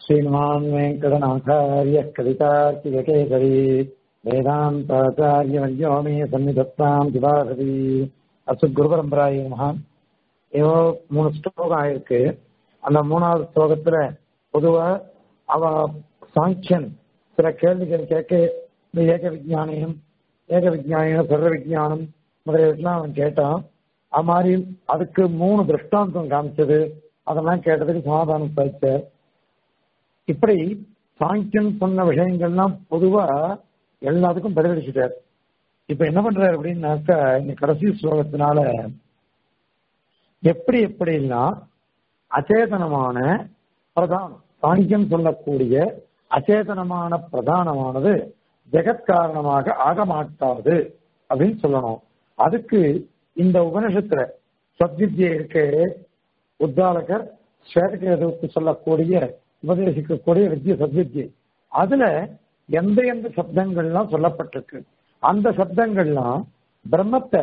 श्रीमान् वेङ्कटनाथार्यः कवितार्किककेसरी वेदान्ताचार्यवर्यो मे सन्निधत्ताम् दिवासरी அசு குருபரம்பராய மகான் ஏதோ மூணு ஸ்லோகம் ஆயிருக்கு அந்த மூணாவது ஸ்லோகத்துல பொதுவா அவ சாங்கியன் சில கேள்விகள் கேட்க இந்த ஏக விஜயானியம் ஏக விஜயானியம் சர்வ விஜயானம் முதலியவற்றெல்லாம் அவன் கேட்டான் அது மாதிரி அதுக்கு மூணு திருஷ்டாந்தம் காமிச்சது அதெல்லாம் கேட்டதுக்கு சமாதானம் சாதிச்சார் இப்படி சாங்கியன் சொன்ன விஷயங்கள்லாம் பொதுவா எல்லாத்துக்கும் பதிலளிச்சுட்டார் இப்ப என்ன பண்றாரு அப்படின்னாக்கா இந்த கடைசி ஸ்லோகத்தினால எப்படி எப்படிலாம் அச்சேதனமான பிரதானம் சாங்கியம் சொல்லக்கூடிய அச்சேதனமான பிரதானமானது ஜெகத் காரணமாக ஆக மாட்டாது அப்படின்னு சொல்லணும் அதுக்கு இந்த உபனிஷத்துல சத்வித்யை இருக்க உத்தாலகர் ஸ்வேதகேதுவுக்கு சொல்லக்கூடிய உபதேசிக்கக்கூடிய வித்ய சத்வித்யை அதுல எந்த எந்த சப்தங்கள்லாம் சொல்லப்பட்டிருக்கு அந்த சப்தங்கள்லாம் பிரம்மத்தை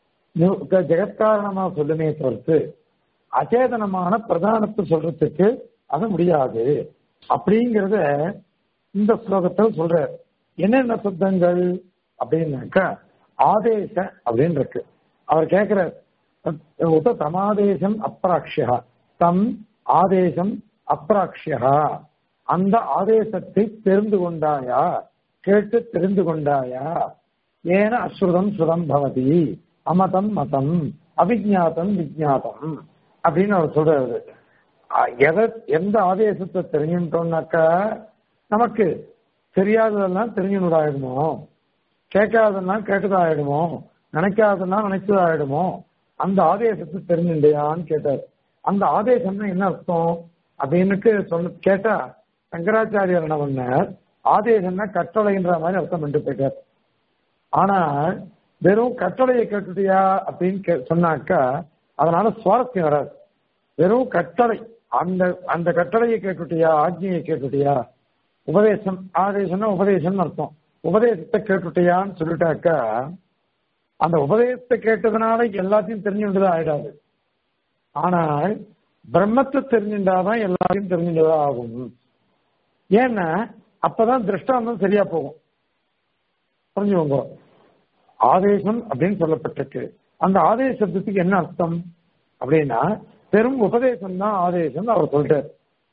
ஜெகத்காரணமா சொல்லுமே தவிர்த்து அச்சேதனமான பிரதானத்தை சொல்றதுக்கு அது முடியாது அப்படிங்கிறத இந்த ஸ்லோகத்தில் சொல்ற என்னென்ன சப்தங்கள் அப்படின்னாக்கா ஆதேச அப்படின்னு இருக்கு அவர் கேட்கிற உத தமாதேசம் அப்ராக்ஷா தம் ஆதேசம் அப்ராக்ஷா அந்த ஆதேசத்தை தெரிந்து கொண்டாயா கேட்டு தெரிந்து கொண்டாயா ஏன அஸ்ருதம் சுதம் பவதி அமதம் மதம் அவிஜாத்தம் விஜாத்தம் அப்படின்னு அவர் சொல்றாரு எதை எந்த ஆதேசத்தை தெரிஞ்சுட்டோம்னாக்கா நமக்கு தெரியாததெல்லாம் தெரிஞ்சுனதாயிடுமோ கேட்காதெல்லாம் கேட்டதாயிடுமோ நினைக்காதெல்லாம் நினைச்சதாயிடுமோ அந்த ஆதேசத்தை தெரிஞ்சுண்டியான்னு கேட்டார் அந்த ஆதேசம்னா என்ன அர்த்தம் அப்படின்னு சொன்ன கேட்டா சங்கராச்சாரியர் என்ன பண்ணார் ஆதேசம்னா கட்டளைன்ற மாதிரி அர்த்தம் பண்ணிட்டு போயிட்டார் ஆனால் வெறும் கட்டளையை கேட்டுட்டியா அப்படின்னு சொன்னாக்கா அதனால சுவாரஸ்யம் வராது வெறும் கட்டளை அந்த அந்த கட்டளையை கேட்டுட்டியா ஆஜ்ஞையை கேட்டுட்டியா உபதேசம் ஆதேசம்னா உபதேசம் அர்த்தம் உபதேசத்தை கேட்டுட்டியான்னு சொல்லிட்டாக்கா அந்த உபதேசத்தை கேட்டதுனால எல்லாத்தையும் தெரிஞ்சுட்டதா ஆயிடாது ஆனால் பிரம்மத்தை தெரிஞ்சுட்டாதான் எல்லாத்தையும் தெரிஞ்சுட்டதா ஆகும் ஏன்னா அப்பதான் திருஷ்டாந்தம் சரியா போகும் புரிஞ்சுக்கோங்க ஆதேசம் அப்படின்னு சொல்லப்பட்டிருக்கு அந்த ஆதேச சப்தத்துக்கு என்ன அர்த்தம் அப்படின்னா பெரும் உபதேசம் தான் ஆதேசம் அவர் சொல்றார்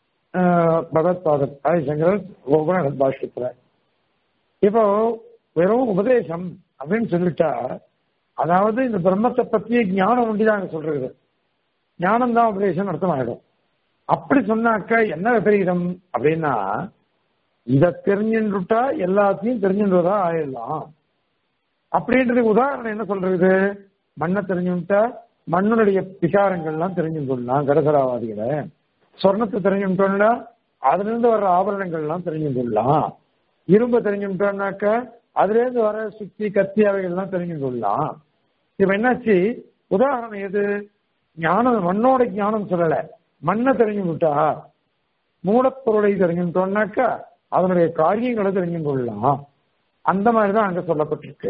பகவத் பாதத் ஆதிசங்கர் உபநகத் பாஷ்யத்துல இப்போ வெறும் உபதேசம் அப்படின்னு சொல்லிட்டா அதாவது இந்த பிரம்மத்தை பற்றிய ஞானம் ஒண்டிதான் சொல்றது ஞானம் தான் உபதேசம் அர்த்தம் ஆயிடும் அப்படி சொன்னாக்கா என்ன விபரீதம் அப்படின்னா இதை தெரிஞ்சுட்டா எல்லாத்தையும் தெரிஞ்சுன்றதா ஆயிடலாம் அப்படின்றதுக்கு உதாரணம் என்ன சொல்றது மண்ணை தெரிஞ்சுட்டா மண்ணுடைய விசாரங்கள்லாம் தெரிஞ்சு கொள்ளலாம் கடசராவாதிகளை சொர்ணத்தை தெரிஞ்சுட்டோம்னா அதுல இருந்து வர்ற ஆபரணங்கள்லாம் தெரிஞ்சு கொள்ளலாம் இரும்பை தெரிஞ்சுட்டோம்னாக்க அதுல இருந்து வர சுத்தி கத்தி அவைகள்லாம் தெரிஞ்சு கொள்ளலாம் இப்ப என்னாச்சு உதாரணம் எது ஞானம் மண்ணோட ஞானம் சொல்லல மண்ணை தெரிஞ்சு விட்டா மூலப்பொருளை தெரிஞ்சுட்டோம்னாக்கா அதனுடைய காரியங்களை தெரிஞ்சு கொள்ளலாம் அந்த மாதிரிதான் அங்க சொல்லப்பட்டிருக்கு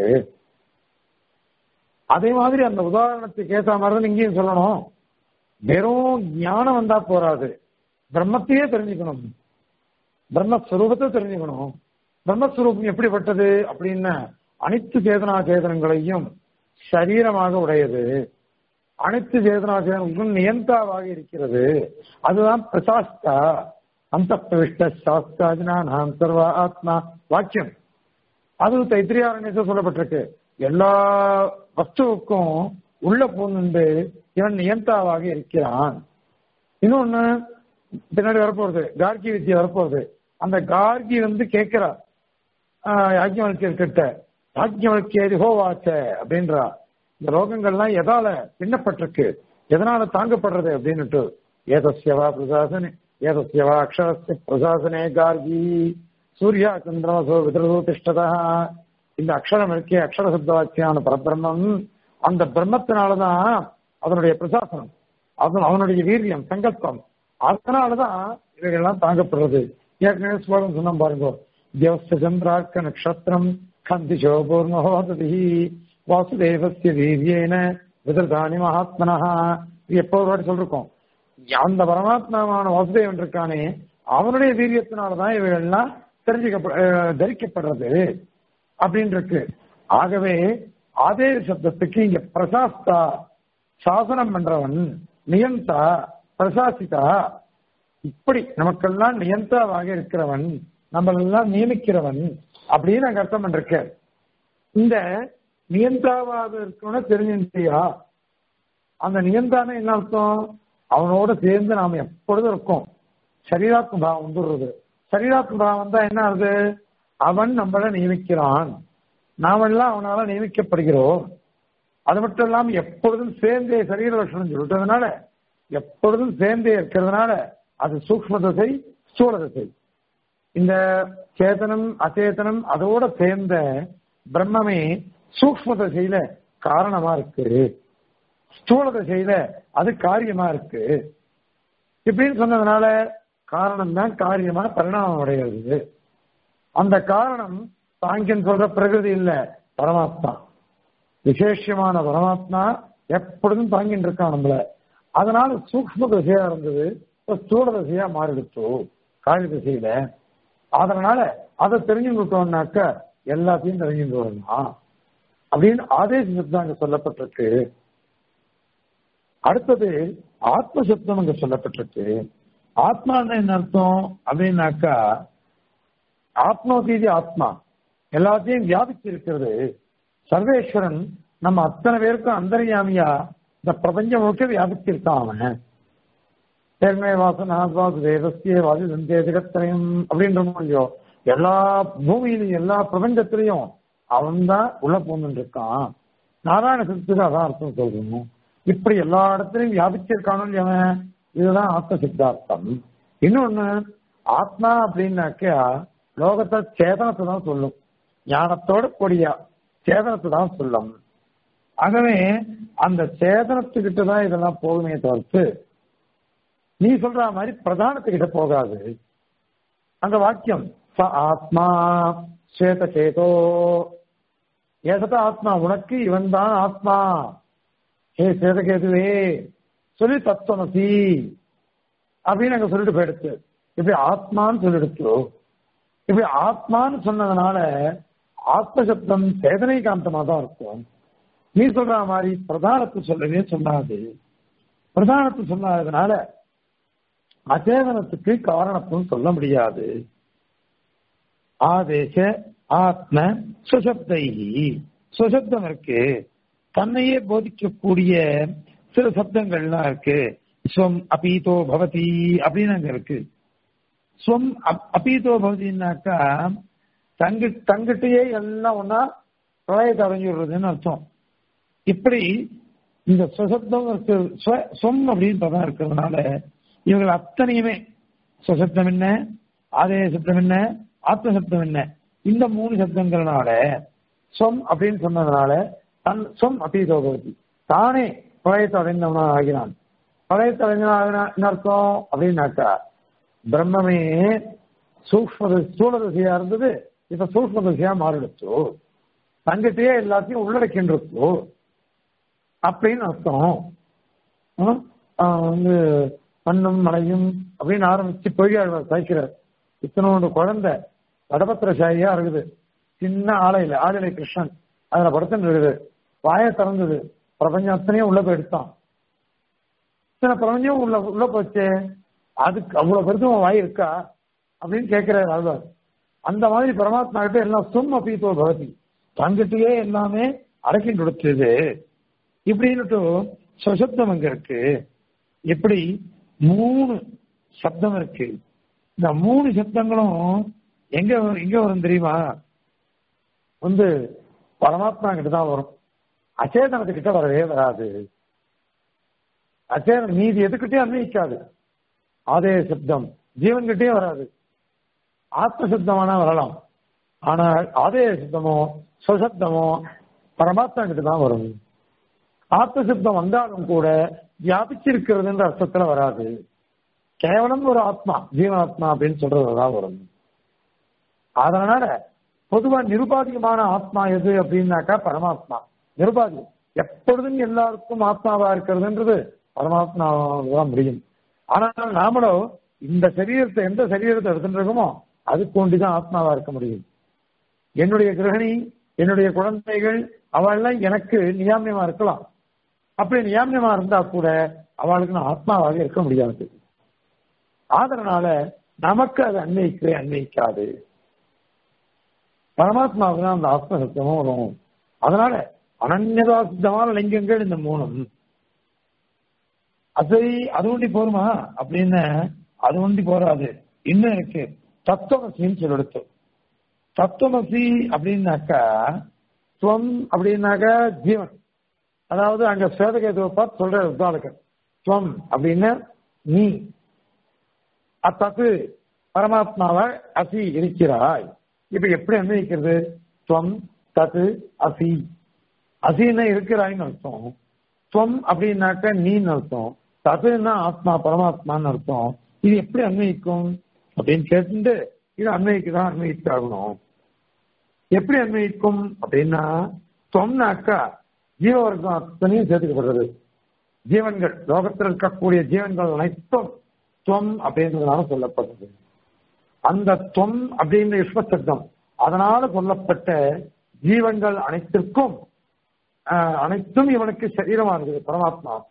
அதே மாதிரி அந்த உதாரணத்துக்கு ஏற்ற மாதிரி தான் இங்கேயும் சொல்லணும் வெறும் ஞானம் வந்தா போராது பிரம்மத்தையே தெரிஞ்சுக்கணும் பிரம்மஸ்வரூபத்தை தெரிஞ்சுக்கணும் பிரம்மஸ்வரூபம் எப்படிப்பட்டது அப்படின்னா அனைத்து சேதனா சேதனங்களையும் சரீரமாக உடையது அனைத்து சேதனா சேதனங்களும் நியந்தாவாக இருக்கிறது அதுதான் பிரசாஸ்தா அந்த பிரவிஷ்ட சாஸ்திராஜினா நான் சர்வ ஆத்மா வாக்கியம் அது தைத்திரியாரண்யத்தில் சொல்லப்பட்டிருக்கு எல்லா வஸ்துவுக்கும் உள்ள பூந்து இவன் நியந்தாவாக இருக்கிறான் இன்னொன்னு பின்னாடி வரப்போறது கார்கி வித்தியை வரப்போறது அந்த கார்கி வந்து கேட்கிறார் யாக்கியவழ்க்கையர் கிட்ட யாக்கியவழ்க்கையர் ஹோவாச்ச அப்படின்றா இந்த ரோகங்கள்லாம் எதால பின்னப்பட்டிருக்கு எதனால தாங்கப்படுறது அப்படின்னுட்டு ஏதஸ்யவா பிரசாசனே ஏதஸ்யவா அக்ஷரஸ்ய பிரசாசனே கார்கி சூர்யா சந்திரமசோ விதிரசோ திஷ்டதா இந்த அக்ஷரம் இருக்கே அக்ஷர சப்தவாக்கியான பரபிரம்மம் அந்த பிரம்மத்தினாலதான் அதனுடைய பிரசாசனம் அது அவனுடைய வீரியம் சங்கல்பம் அதனாலதான் இவைகள்லாம் தாங்கப்படுறது ஏற்கனவே ஸ்லோகம் சொன்ன பாருங்க தேவஸ்த சந்திரார்க்க நட்சத்திரம் கந்தி சோபூர்ணஹோததி வாசுதேவசிய வீரியேன விதர்தானி மகாத்மனா எப்போ ஒரு வாட்டி சொல்லிருக்கோம் அந்த பரமாத்மாவான வாசுதேவன் இருக்கானே அவனுடைய வீரியத்தினாலதான் இவைகள்லாம் தெரிஞ்சுக்க தரிக்கப்படுறது அப்படின்னு இருக்கு ஆகவே அதே சப்தத்துக்கு இங்க பிரசாஸ்தா சாசனம் பண்றவன் நியந்தா பிரசாசிதா இப்படி நமக்கெல்லாம் நியந்தாவாக இருக்கிறவன் நம்மளெல்லாம் நியமிக்கிறவன் அப்படின்னு அங்க அர்த்தம் பண்ணிருக்க இந்த நியந்தாவாக இருக்கவன தெரிஞ்சிருந்தியா அந்த நியந்தான என்ன அர்த்தம் அவனோட சேர்ந்து நாம எப்பொழுதும் இருக்கோம் சரீராத்ம பாவம் வந்துடுறது சரீராத்ம பாவம் வந்தா என்ன ஆகுது அவன் நம்மள நியமிக்கிறான் நாமெல்லாம் அவனால நியமிக்கப்படுகிறோம் அது மட்டும் இல்லாம எப்பொழுதும் சேர்ந்தே சரீர லட்சணம் சொல்லிட்டதுனால எப்பொழுதும் சேர்ந்தே இருக்கிறதுனால அது சூக்ம தசை ஸ்தூல தசை இந்த சேதனம் அச்சேதனம் அதோட சேர்ந்த பிரம்மமே சூக்ம தசையில காரணமா இருக்கு ஸ்தூல தசையில அது காரியமா இருக்கு இப்படின்னு சொன்னதுனால காரணம் தான் காரியமா பரிணாமம் அடைகிறது அந்த காரணம் சாங்கியன் சொல்ற பிரகிருதி இல்ல பரமாத்மா விசேஷமான பரமாத்மா எப்பொழுதும் தாங்கிட்டு இருக்கான் நம்மள அதனால சூக்ம தசையா இருந்தது ஸ்தூல தசையா மாறிடுச்சு காரிய திசையில அதனால அதை தெரிஞ்சுக்கிட்டோம்னாக்க எல்லாத்தையும் தெரிஞ்சுட்டு வரலாம் அப்படின்னு ஆதேசம் அங்க சொல்லப்பட்டிருக்கு அடுத்தது ஆத்ம சப்தம் அங்க சொல்லப்பட்டிருக்கு ஆத்மான்னா என்ன அர்த்தம் அப்படின்னாக்கா ஆத்மோதீதி ஆத்மா எல்லாத்தையும் வியாபிச்சு இருக்கிறது சர்வேஸ்வரன் நம்ம அத்தனை பேருக்கும் அந்தர்யாமியா இந்த பிரபஞ்சம் முழுக்க வியாபிச்சிருக்கான் அவன் தேர்மே வாசன் ஆத்வாசு தேவஸ்திய வாசி சந்தே ஜெகத்திரையும் அப்படின்ற இல்லையோ எல்லா பூமியிலையும் எல்லா பிரபஞ்சத்திலையும் அவன் தான் உள்ள பூந்துட்டு இருக்கான் நாராயண சக்திக்கு அதான் அர்த்தம் சொல்றோம் இப்படி எல்லா இடத்துலையும் வியாபிச்சிருக்கானோ அவன் இதுதான் ஆத்ம சித்தார்த்தம் இன்னொன்னு ஆத்மா அப்படின்னாக்கா லோகத்தை சேதனத்தை தான் சொல்லும் ஞானத்தோட கூடிய சேதனத்தை தான் சொல்லும் ஆகவே அந்த சேதனத்துக்கிட்ட தான் இதெல்லாம் போகுமே தவிர்த்து நீ சொல்ற மாதிரி பிரதானத்துக்கிட்ட போகாது அந்த வாக்கியம் ச ஆத்மா ஸ்வேத சேதோ ஏசத ஆத்மா உனக்கு இவன் தான் ஆத்மா ஹே சேதகேதுவே சொல்லி தத்துவமசி அப்படின்னு அங்க சொல்லிட்டு போயிடுச்சு இப்படி ஆத்மான்னு சொல்லிடுச்சு இப்படி ஆத்மான்னு சொன்னதுனால ஆத்ம சப்தம் சேதனை காந்தமா தான் இருக்கும் நீ சொல்ற மாதிரி பிரதானத்தை சொல்லவே சொல்லாது பிரதானத்தை சொல்லாததுனால அச்சேதனத்துக்கு காரணத்தும் சொல்ல முடியாது ஆதேச ஆத்ம சுசப்தை சுசப்தம் இருக்கு தன்னையே போதிக்கக்கூடிய சில சப்தங்கள்லாம் இருக்கு ஸ்வம் அபீதோ பவதி அப்படின்னு அங்க இருக்கு ஸ்வம் அபீதோ பவதினாக்கா தங்கு தங்கிட்டே எல்லாம் ஒன்னா பிரளயத்தை அடைஞ்சுடுறதுன்னு அர்த்தம் இப்படி இந்த சுசப்தம் இருக்கு ஸ்வம் அப்படின்னு பதம் இருக்கிறதுனால இவர்கள் அத்தனையுமே சுசப்தம் என்ன ஆதேய சப்தம் என்ன ஆத்ம சப்தம் என்ன இந்த மூணு சப்தங்கள்னால சொம் அப்படின்னு சொன்னதுனால தன் சொம் அபீதோபவதி தானே பிரளயத்தை அடைந்தவனா ஆகிறான் பிரளயத்தை அடைஞ்சவன் அர்த்தம் அப்படின்னாக்கா பிரம்மமே சூக்ம ஸ்தூல திசையா இருந்தது இப்ப சூக்ம திசையா மாறிடுச்சோ தங்கிட்டே எல்லாத்தையும் உள்ளடக்கின்றோ அப்படின்னு அர்த்தம் வந்து மண்ணும் மலையும் அப்படின்னு ஆரம்பிச்சு பொய்யாழ்வார் சாய்க்கிறார் இத்தனோண்டு குழந்தை வடபத்திரசாயியா இருக்குது சின்ன ஆலையில ஆளிலை கிருஷ்ணன் அதுல படுத்துன்னு இருக்குது வாய திறந்தது பிரபஞ்சம் அத்தனையும் உள்ள போய் எடுத்தான் சில பிரபஞ்சம் உள்ள உள்ள போச்சு அதுக்கு அவ்வளவு பெருசும் வாய் இருக்கா அப்படின்னு கேட்கிறார் ஆழ்வார் அந்த மாதிரி பரமாத்மா கிட்ட எல்லாம் சும் அப்பீத்தோ பகதி தங்கிட்டே எல்லாமே அடக்கிட்டு கொடுத்தது இப்படின்னுட்டு சுசப்தம் அங்க இருக்கு எப்படி மூணு சப்தம் இருக்கு இந்த மூணு சப்தங்களும் எங்க எங்க வரும் தெரியுமா வந்து பரமாத்மா கிட்ட தான் வரும் அச்சேதனத்துக்கிட்ட வரவே வராது அச்சேதனம் மீதி எதுக்கிட்டே அன்வயிக்காது அதே சப்தம் ஜீவன் கிட்டே வராது ஆத்ம சப்தமானா வரலாம் ஆனால் அதே சப்தமோ சுசப்தமோ பரமாத்மா கிட்ட தான் வரும் ஆத்ம சப்தம் வந்தாலும் கூட வியாபிச்சிருக்கிறதுன்ற அர்த்தத்துல வராது கேவலம் ஒரு ஆத்மா ஜீவனாத்மா அப்படின்னு சொல்றதுதான் வரும் அதனால பொதுவா நிருபாதிகமான ஆத்மா எது அப்படின்னாக்கா பரமாத்மா நிருபாதி எப்பொழுதும் எல்லாருக்கும் ஆத்மாவா இருக்கிறதுன்றது பரமாத்மாவாக முடியும் ஆனால் நாமளோ இந்த சரீரத்தை எந்த சரீரத்தை எடுத்துட்டு இருக்கோமோ அதுக்கு ஒண்டிதான் ஆத்மாவா இருக்க முடியும் என்னுடைய கிரகணி என்னுடைய குழந்தைகள் அவள்லாம் எனக்கு நியாமியமா இருக்கலாம் அப்படி நியாமியமா இருந்தா கூட அவளுக்கு நான் ஆத்மாவாக இருக்க முடியாது ஆதரனால நமக்கு அது அன்வைக்கவே அன்வைக்காது பரமாத்மாவுக்கு தான் அந்த ஆத்ம சத்தியமும் வரும் அதனால அனன்யதா சித்தமான லிங்கங்கள் இந்த மூணும் அது அது ஒண்டி போருமா அப்படின்னு அது ஒண்டி போராது இன்னும் இருக்கு தத்துவமசின்னு சொல்லெடுத்து தத்துவமசி அப்படின்னாக்கா துவம் அப்படின்னாக்கா ஜீவன் அதாவது அங்க சேதகேதுவை பார்த்து சொல்ற உத்தாலகர் துவம் அப்படின்னா நீ அத்தத்து பரமாத்மாவை அசி இருக்கிறாய் இப்ப எப்படி அன்வயிக்கிறது துவம் தத்து அசி அசின்னா இருக்கிறாய்னு அர்த்தம் துவம் அப்படின்னாக்க நீன்னு அர்த்தம் தத்துன்னா ஆத்மா பரமாத்மான்னு அர்த்தம் இது எப்படி அன்வயிக்கும் அப்படின்னு கேட்டு இது அன்வயிக்குதான் அன்வயிச்சாகணும் எப்படி அன்வயிக்கும் அப்படின்னா துவம்னாக்கா ஜீவவர்க்கம் அத்தனையும் சேர்த்துக்கப்படுறது ஜீவன்கள் லோகத்தில் இருக்கக்கூடிய ஜீவன்கள் அனைத்தும் துவம் அப்படின்றதுனால சொல்லப்படுறது அந்த துவம் அப்படின்ற யுஷ்மசப்தம் அதனால சொல்லப்பட்ட ஜீவன்கள் அனைத்திற்கும் அனைத்தும் இவனுக்கு சரீரமா இருக்குது பரமாத்மாவுக்கு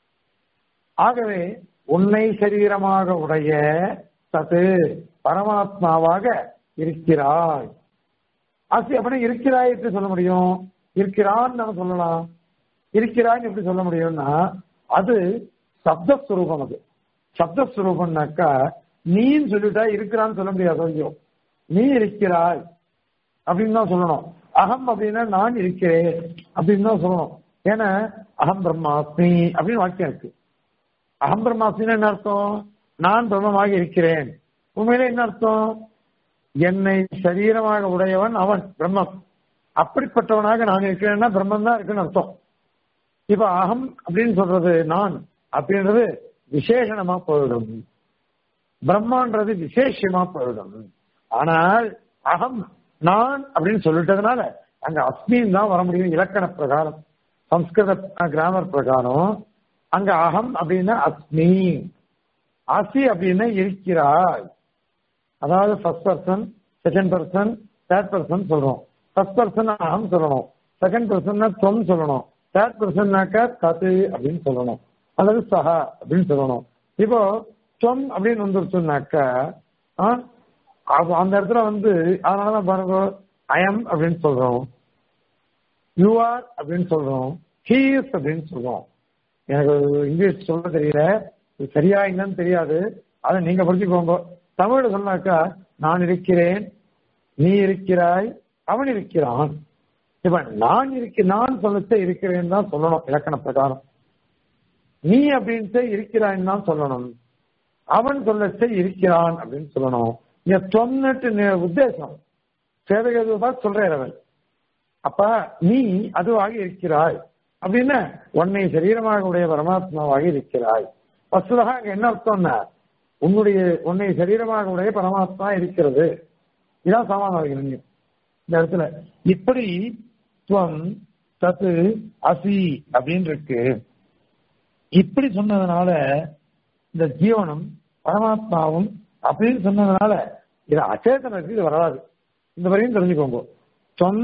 ஆகவே உன்னை சரீரமாக உடைய தது பரமாத்மாவாக இருக்கிறாய் அசி அப்படி இருக்கிறாய் எப்படி சொல்ல முடியும் இருக்கிறான்னு நம்ம சொல்லலாம் இருக்கிறான்னு எப்படி சொல்ல முடியும்னா அது சப்தஸ்வரூபம் அது சப்தஸ்வரூபம்னாக்கா நீன்னு சொல்லிட்டா இருக்கிறான்னு சொல்ல முடியாது கொஞ்சம் நீ இருக்கிறாய் அப்படின்னு தான் சொல்லணும் அகம் அப்படின்னா நான் இருக்கிறேன் அப்படின்னு தான் சொல்லணும் ஏன்னா அகம் பிரம்மாஸ்மி அப்படின்னு வாக்கியம் இருக்கு அகம் பிரம்மாஸ்மின்னு என்ன அர்த்தம் நான் பிரம்மமாக இருக்கிறேன் உண்மையில என்ன அர்த்தம் என்னை சரீரமாக உடையவன் அவன் பிரம்மம் அப்படிப்பட்டவனாக நான் இருக்கிறேன்னா பிரம்மம் தான் இருக்குன்னு அர்த்தம் இப்ப அகம் அப்படின்னு சொல்றது நான் அப்படின்றது விசேஷணமா போயிடும் பிரம்மான்றது விசேஷமா போயிடும் ஆனால் அகம் நான் அப்படின்னு சொல்லிட்டதுனால அங்க அஸ்மின் தான் வர முடியும் இலக்கண பிரகாரம் சம்ஸ்கிருத கிராமர் பிரகாரம் அங்க அகம் அப்படின்னா அஸ்மி அசி அப்படின்னா இருக்கிறாய் அதாவது first person second person third person சொல்றோம் ஃபர்ஸ்ட் பர்சன் அகம் சொல்லணும் செகண்ட் பர்சன் தொம் சொல்லணும் தேர்ட் பர்சன்னாக்க தது அப்படின்னு சொல்லணும் அல்லது சஹா அப்படின்னு சொல்லணும் இப்போ தொம் அப்படின்னு வந்துருச்சுனாக்க அந்த இடத்துல வந்து அதனாலதான் பாருங்க ஐஎம் அப்படின்னு சொல்றோம் யூ ஆர் அப்படின்னு சொல்றோம் ஹீஸ் அப்படின்னு சொல்றோம் எனக்கு இங்கிலீஷ் சொல்ல தெரியல இது சரியா என்னன்னு தெரியாது அதை நீங்க படிச்சுக்கோங்க தமிழ்ல சொன்னாக்கா நான் இருக்கிறேன் நீ இருக்கிறாய் அவன் இருக்கிறான் இப்ப நான் இருக்க நான் சொல்லச்ச இருக்கிறேன் தான் சொல்லணும் இலக்கண பிரகாரம் நீ அப்படின்ட்டு இருக்கிறான்னு தான் சொல்லணும் அவன் சொல்லச்ச இருக்கிறான் அப்படின்னு சொல்லணும் இங்க தொன்னுட்டு உத்தேசம் சேதகேது தான் சொல்றேன் அவன் அப்ப நீ அதுவாக இருக்கிறாய் அப்படின்னா உன்னை சரீரமாக உடைய பரமாத்மாவாக இருக்கிறாய் வசுதாக அங்க என்ன அர்த்தம்னா உன்னுடைய உன்னை சரீரமாக உடைய பரமாத்மா இருக்கிறது இதான் சமாதானம் இந்த இடத்துல இப்படி துவம் தத்து அசி அப்படின்னு இருக்கு இப்படி சொன்னதுனால இந்த ஜீவனும் பரமாத்மாவும் அப்படின்னு சொன்னதுனால இது அச்சேதனத்துக்கு இது வராது இந்த வரையும் தெரிஞ்சுக்கோங்க தொன்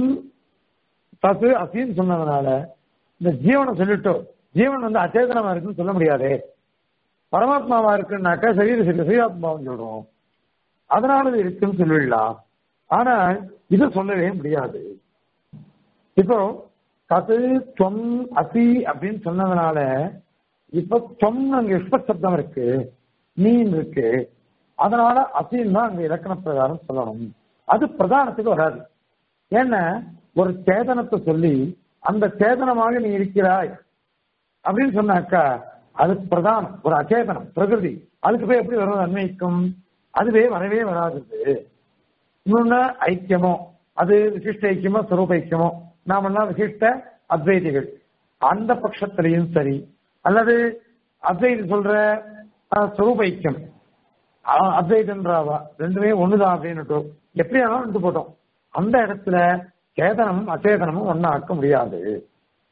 தத்து அசின்னு சொன்னதுனால இந்த ஜீவனை சொல்லிட்டோம் ஜீவன் வந்து அச்சேதனமா இருக்குன்னு சொல்ல முடியாதே பரமாத்மாவா இருக்குன்னாக்கா சரீர சரி சரீராத்மாவும் சொல்றோம் அதனால இது இருக்குன்னு சொல்லிடலாம் ஆனா இது சொல்லவே முடியாது இப்போ தது தொம் அசி அப்படின்னு சொன்னதுனால இப்ப தொம் அங்க இஷ்ப சப்தம் இருக்கு நீன் இருக்கு அதனால அசின்னு தான் அங்க இலக்கண பிரகாரம் சொல்லணும் அது பிரதானத்துக்கு வராது ஏன்னா ஒரு சேதனத்தை சொல்லி அந்த சேதனமாக நீ இருக்கிறாய் அப்படின்னு சொன்னாக்கா அது பிரதானம் ஒரு அச்சேதனம் பிரகிருதி அதுக்கு போய் எப்படி வரும் அன்வைக்கும் அதுவே வரவே வராது இன்னொன்னு ஐக்கியமோ அது விசிஷ்ட ஐக்கியமோ சுரூப ஐக்கியமோ நாமெல்லாம் விசிஷ்ட அத்வைதிகள் அந்த பட்சத்திலையும் சரி அல்லது அத்வைதி சொல்ற சுரூப ஐக்கியம் அத்வைதன்றாவா ரெண்டுமே ஒண்ணுதான் அப்படின்னு எப்படி ஆனாலும் விட்டு போட்டோம் அந்த இடத்துல சேதனமும் அச்சேதனமும் ஒன்னா ஆக்க முடியாது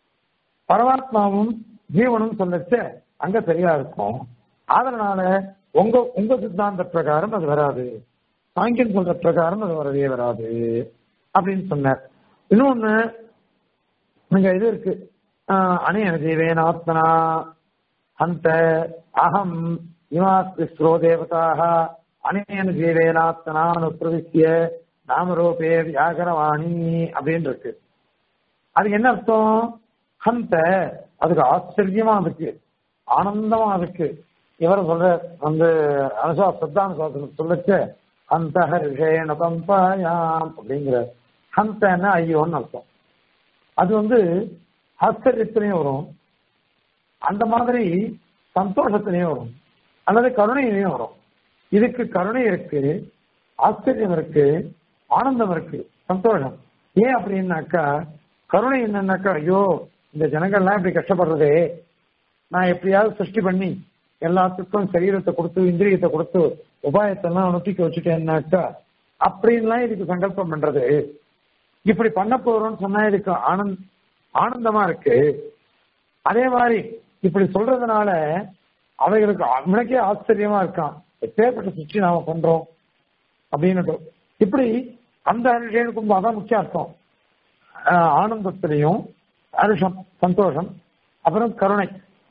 பரமாத்மாவும் ஜீவனும் சொல்லச்ச அங்க சரியா இருக்கும் அதனால உங்க உங்க சித்தாந்த பிரகாரம் அது வராது சாங்கியன் சொல்ற பிரகாரம் அது வரவே வராது அப்படின்னு சொன்னார் இன்னொன்னு இங்க இது இருக்கு அணையன ஜீவேனாத்மனா அந்த அகம் இமாஸ்திஸ்ரோ தேவதாக அணையன ஜீவேனாத்மனா அனுப்பிரவிசிய நாமரூபே வியாகரவாணி அப்படின்னு இருக்கு அது என்ன அர்த்தம் ஹந்த அதுக்கு ஆச்சரியமா இருக்கு ஆனந்தமா இருக்கு இவர் சொல்ற வந்து அனுசா சித்தாந்த சொல்லச்சு அந்த ஹர்ஷேன பம்பாயாம் அப்படிங்கிற ஹந்தன்னா ஐயோன்னு அர்த்தம் அது வந்து ஆச்சரியத்திலையும் வரும் அந்த மாதிரி சந்தோஷத்திலையும் வரும் அல்லது கருணையிலையும் வரும் இதுக்கு கருணை இருக்கு ஆச்சரியம் இருக்கு ஆனந்தம் இருக்கு சந்தோஷம் ஏன் அப்படின்னாக்கா கருணை என்னன்னாக்கா ஐயோ இந்த ஜனங்கள்லாம் இப்படி கஷ்டப்படுறதே நான் எப்படியாவது சிருஷ்டி பண்ணி எல்லாத்துக்கும் சரீரத்தை கொடுத்து இந்திரியத்தை கொடுத்து உபாயத்தெல்லாம் அனுப்பிக்க வச்சுட்டேன்னாக்கா அப்படின்லாம் இதுக்கு சங்கல்பம் பண்றது இப்படி பண்ண போறோம்னு சொன்னா இதுக்கு ஆனந்த் ஆனந்தமா இருக்கு அதே மாதிரி இப்படி சொல்றதுனால அவைகளுக்கு அவனுக்கே ஆச்சரியமா இருக்கான் எப்பேற்பட்ட சுற்றி நாம பண்றோம் அப்படின்னு இப்படி அந்த அனுஷனுக்கும் அதான் முக்கிய அர்த்தம் ஆனந்தத்திலையும் அருஷம் சந்தோஷம் அப்புறம் கருணை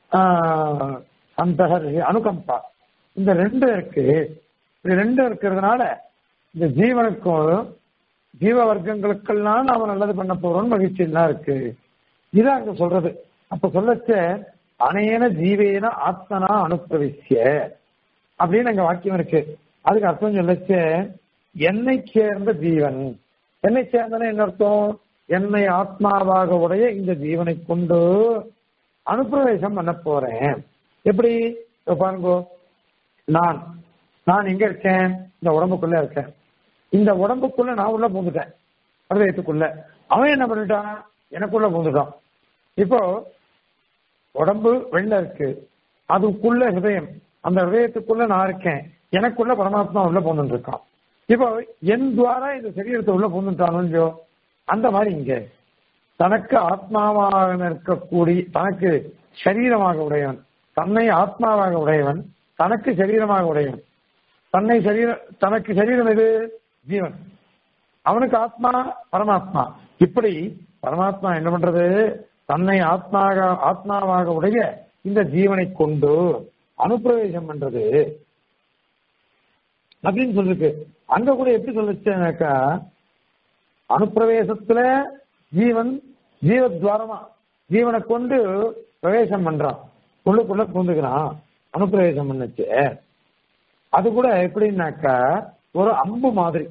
அந்த அனுகம்பா இந்த ரெண்டு இருக்கு இது ரெண்டும் இருக்கிறதுனால இந்த ஜீவனுக்கும் ஜீவ வர்க்கங்களுக்கெல்லாம் நாம நல்லது பண்ண போறோம்னு மகிழ்ச்சி எல்லாம் இருக்கு இதான் அங்க சொல்றது அப்ப சொல்லச்ச அனையன ஜீவேன ஆத்மனா அனுப்பிரவிசிய அப்படின்னு அங்க வாக்கியம் இருக்கு அதுக்கு அர்த்தம் சொல்லச்ச என்னை சேர்ந்த ஜீவன் என்னை சேர்ந்தன என்ன அர்த்தம் என்னை ஆத்மாவாக உடைய இந்த ஜீவனை கொண்டு அனுப்பிரவேசம் பண்ண போறேன் எப்படி பாருங்க நான் நான் எங்க இருக்கேன் இந்த உடம்புக்குள்ள இருக்கேன் இந்த உடம்புக்குள்ள நான் உள்ள பூந்துட்டேன் ஹிருதயத்துக்குள்ள அவன் என்ன பண்ணிட்டான் எனக்குள்ள பூந்துட்டான் இப்போ உடம்பு வெள்ள இருக்கு அதுக்குள்ள ஹிருதயம் அந்த ஹிருதயத்துக்குள்ள நான் இருக்கேன் எனக்குள்ள பரமாத்மா உள்ள பூந்துட்டு இருக்கான் இப்போ என் துவாரா இந்த சரீரத்தை உள்ள பூந்துட்டானோ அந்த மாதிரி இங்க தனக்கு ஆத்மாவாக இருக்கக்கூடிய தனக்கு சரீரமாக உடையவன் தன்னை ஆத்மாவாக உடையவன் தனக்கு சரீரமாக உடையவன் தன்னை சரீர தனக்கு சரீரம் எது ஜீவன் அவனுக்கு ஆத்மா பரமாத்மா இப்படி பரமாத்மா என்ன பண்றது தன்னை ஆத்மாக ஆத்மாவாக உடைய இந்த ஜீவனை கொண்டு அனுப்பிரவேசம் பண்றது அப்படின்னு சொல்லிருக்கு அங்க கூட எப்படி சொல்லுச்சுனாக்கா அனுப்பிரவேசத்துல ஜீவன் ஜீவத்வாரமா ஜீவனை கொண்டு பிரவேசம் பண்றான் உள்ளுக்குள்ள பூந்துக்கிறான் அனுப்பிரவேசம் பண்ணுச்சு அது கூட எப்படின்னாக்கா ஒரு அம்பு மாதிரி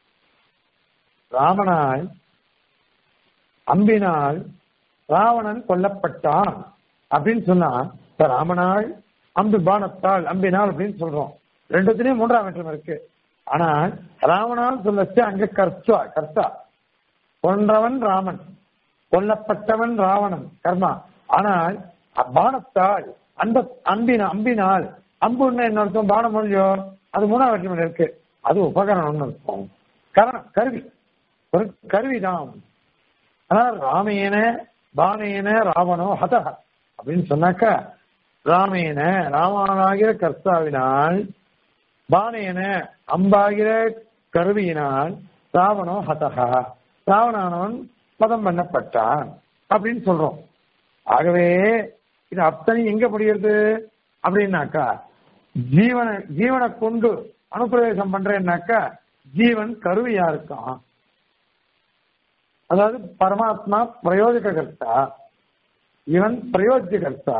ராமனால் அம்பினால் ராவணன் கொல்லப்பட்டான் அப்படின்னு சொன்னா ராமனால் அம்பு பானத்தால் அம்பினால் அப்படின்னு சொல்றோம் ரெண்டுத்திலையும் மூன்றாம் வேற்றம் இருக்கு ஆனால் ராவணால் சொல்லச்சு அங்க கர்த்தா கர்த்தா கொன்றவன் ராமன் கொல்லப்பட்டவன் ராவணன் கர்மா ஆனால் பானத்தால் அந்த அம்பின அம்பினால் அம்புன்னு என்ன அர்த்தம் பானம் மொழியோ அது மூணாம் வேற்றுமையில் இருக்கு அது உபகரணம்னு இருக்கும் கரணம் கருவி ஒரு கருவிதான் ஆனால் ராமேன பானேன ராவணோ ஹத அப்படின்னு சொன்னாக்கா ராமேன ராமனாகிற கர்த்தாவினால் பானேன அம்பாகிற கருவியினால் ராவணோ ஹதஹா ராவணானவன் பதம் பண்ணப்பட்டான் அப்படின்னு சொல்றோம் ஆகவே இது அத்தனை எங்க முடிகிறது அப்படின்னாக்கா ஜீவனை ஜீவனை கொண்டு அனுப்பிரவேசம் பண்றேன்னாக்கா ஜீவன் கருவியா இருக்கான் அதாவது பரமாத்மா பிரயோஜக கர்த்தா இவன் பிரயோஜ்ய கர்த்தா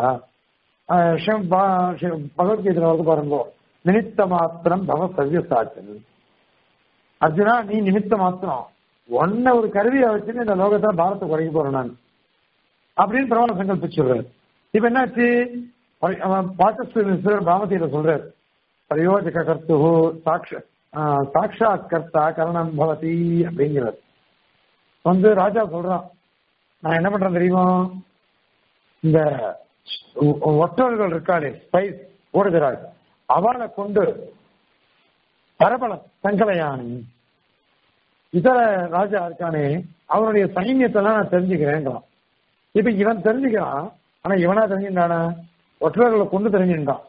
பகவத்கீதை வந்து பாருங்க நிமித்த மாத்திரம் பவ சவ்ய சாட்சன் அர்ஜுனா நீ நிமித்த மாத்திரம் ஒன்ன ஒரு கருவியை வச்சுன்னு இந்த லோகத்துல பாரத்தை குறைக்க போறேன் நான் அப்படின்னு பிரமாண சங்கல்பிச்சுடுறாரு இப்ப என்னாச்சு பாகிஸ்தான் பாமதியில சொல்றாரு பிரயோஜக கர்த்து சாட்ச சாட்சாத் கர்த்தா கரணம் பவதி அப்படிங்கிறார் வந்து ராஜா சொல்றான் நான் என்ன பண்றேன் தெரியுமா இந்த ஒற்றர்கள் இருக்காளே ஸ்பைஸ் ஓடுகிறாள் அவளை கொண்டு பரபலம் சங்கலையானி இதர ராஜா இருக்கானே அவனுடைய சைன்யத்தெல்லாம் நான் தெரிஞ்சுக்கிறேன்றான் இப்ப இவன் தெரிஞ்சுக்கிறான் ஆனா இவனா தெரிஞ்சுட்டானா ஒற்றர்களை கொண்டு தெரிஞ்சுட்டான்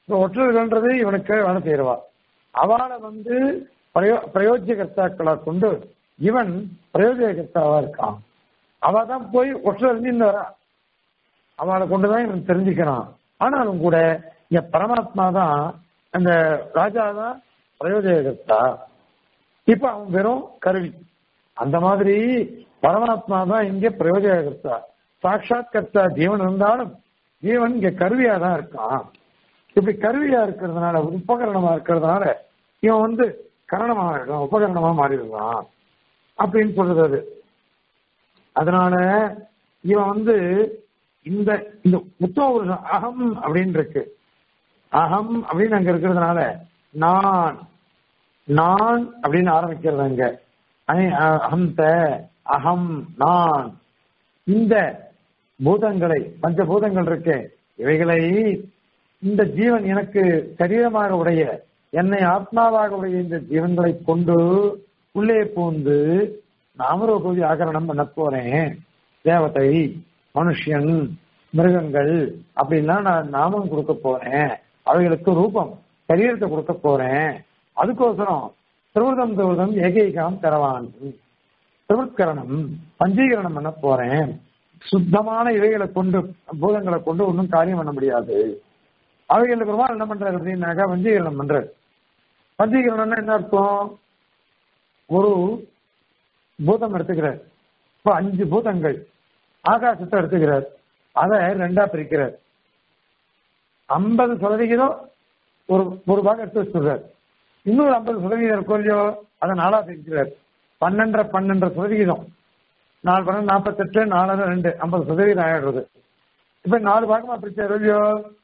இப்ப ஒற்றர்கள்ன்றது இவனுக்கு வேலை செய்யறவா அவளை வந்து பிரயோ பிரயோஜகர்த்தாக்களா கொண்டு இவன் பிரயோஜகர்த்தாவா இருக்கான் அவ தான் போய் ஒற்றர் இந்த வரா அவளை கொண்டுதான் இவன் தெரிஞ்சுக்கிறான் ஆனாலும் கூட இங்க பரமாத்மா தான் அந்த ராஜா தான் பிரயோஜகர்த்தா இப்ப அவன் வெறும் கருவி அந்த மாதிரி பரமாத்மா தான் இங்க பிரயோஜகர்த்தா சாட்சாத் கர்த்தா ஜீவன் இருந்தாலும் ஜீவன் இங்க கருவியா தான் இருக்கான் இப்படி கருவியா இருக்கிறதுனால உபகரணமா இருக்கிறதுனால இவன் வந்து கரணமா இருக்கான் உபகரணமா மாறிடுறான் அப்படின்னு சொல்றது அது அதனால இவன் வந்து இந்த இந்த உத்தம அகம் அப்படின்னு இருக்கு அகம் அப்படின்னு அங்க இருக்கிறதுனால நான் நான் அப்படின்னு ஆரம்பிக்கிறது அங்க அகந்த அகம் நான் இந்த பூதங்களை பஞ்ச பூதங்கள் இருக்கு இவைகளை இந்த ஜீவன் எனக்கு சரீரமாக உடைய என்னை ஆத்மாவாக உடைய இந்த ஜீவன்களை கொண்டு உள்ளே பூந்து நாமரூபதி ஆகரணம் பண்ண போறேன் தேவதை மனுஷன் மிருகங்கள் அப்படின்லாம் நான் நாமம் கொடுக்க போறேன் அவைகளுக்கு ரூபம் சரீரத்தை கொடுக்க போறேன் அதுக்கோசரம் திருவிதம் திருவிதம் ஏகைகாம் தரவான் திருவிற்கரணம் பஞ்சீகரணம் பண்ண போறேன் சுத்தமான இவைகளை கொண்டு பூதங்களை கொண்டு ஒன்றும் காரியம் பண்ண முடியாது அவைகளுக்கு பெருமாள் என்ன பண்றாரு அப்படின்னாக்கா பஞ்சீகரணம் பண்றாரு பஞ்சீகரணம்னா என்ன அர்த்தம் ஒரு பூதம் எடுத்துக்கிறார் இப்ப அஞ்சு பூதங்கள் ஆகாசத்தை எடுத்துக்கிறார் அதை ரெண்டா பிரிக்கிறார் ஐம்பது சதவிகிதம் ஒரு ஒரு பாகம் எடுத்து வச்சுடுறார் இன்னொரு ஐம்பது சதவிகிதம் இருக்கும் இல்லையோ அதை நாலா பிரிக்கிறார் பன்னெண்டரை பன்னெண்டரை சதவிகிதம் நாலு பன்னெண்டு நாற்பத்தெட்டு நாலு ரெண்டு ஐம்பது சதவீதம் ஆயிடுறது இப்ப நாலு பாகமா பிரிச்சார் இல்லையோ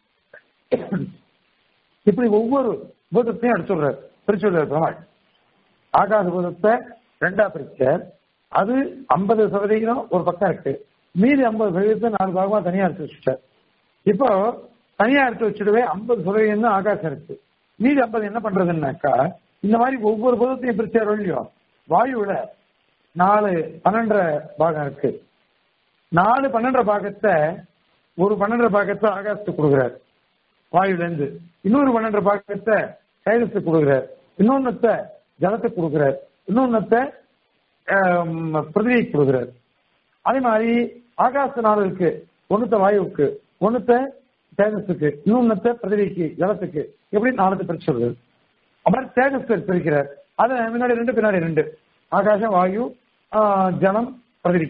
இப்படி ஒவ்வொரு பூதத்தையும் அடிச்சுடுறார் பிரிச்சுடுறார் பெருமாள் ஆகாச பூதத்தை ரெண்டா பிரிச்சார் அது ஐம்பது சதவிகிதம் ஒரு பக்கம் இருக்கு மீதி ஐம்பது சதவீதத்தை நாலு பாகமா தனியா எடுத்து வச்சுட்டார் இப்போ தனியா எடுத்து வச்சுடுவே ஐம்பது சதவீதம் தான் ஆகாசம் இருக்கு மீதி ஐம்பது என்ன பண்றதுன்னாக்கா இந்த மாதிரி ஒவ்வொரு பூதத்தையும் பிரிச்சார் இல்லையோ வாயுல நாலு பன்னெண்டரை பாகம் இருக்கு நாலு பன்னெண்டரை பாகத்தை ஒரு பன்னெண்டரை பாகத்தை ஆகாசத்துக்கு கொடுக்குறாரு வாயுல இருந்து இன்னொரு பன்னெண்டரை பாகத்தை கைலத்துக்கு கொடுக்குறாரு இன்னொன்னத்தை ஜலத்துக்கு கொடுக்குறாரு இன்னொன்னத்தை பிரதிவிக்கு கொடுக்குறாரு அதே மாதிரி ஆகாச நாள் இருக்கு ஒண்ணுத்த வாயுவுக்கு ஒண்ணுத்த தேஜஸுக்கு இன்னொன்னத்தை பிரதிவிக்கு ஜலத்துக்கு எப்படி நாலத்தை பிரிச்சுடுறது அப்புறம் தேஜஸ் பிரிக்கிறார் அது முன்னாடி ரெண்டு பின்னாடி ரெண்டு ஆகாசம் வாயு ஜலம் பிரதிவி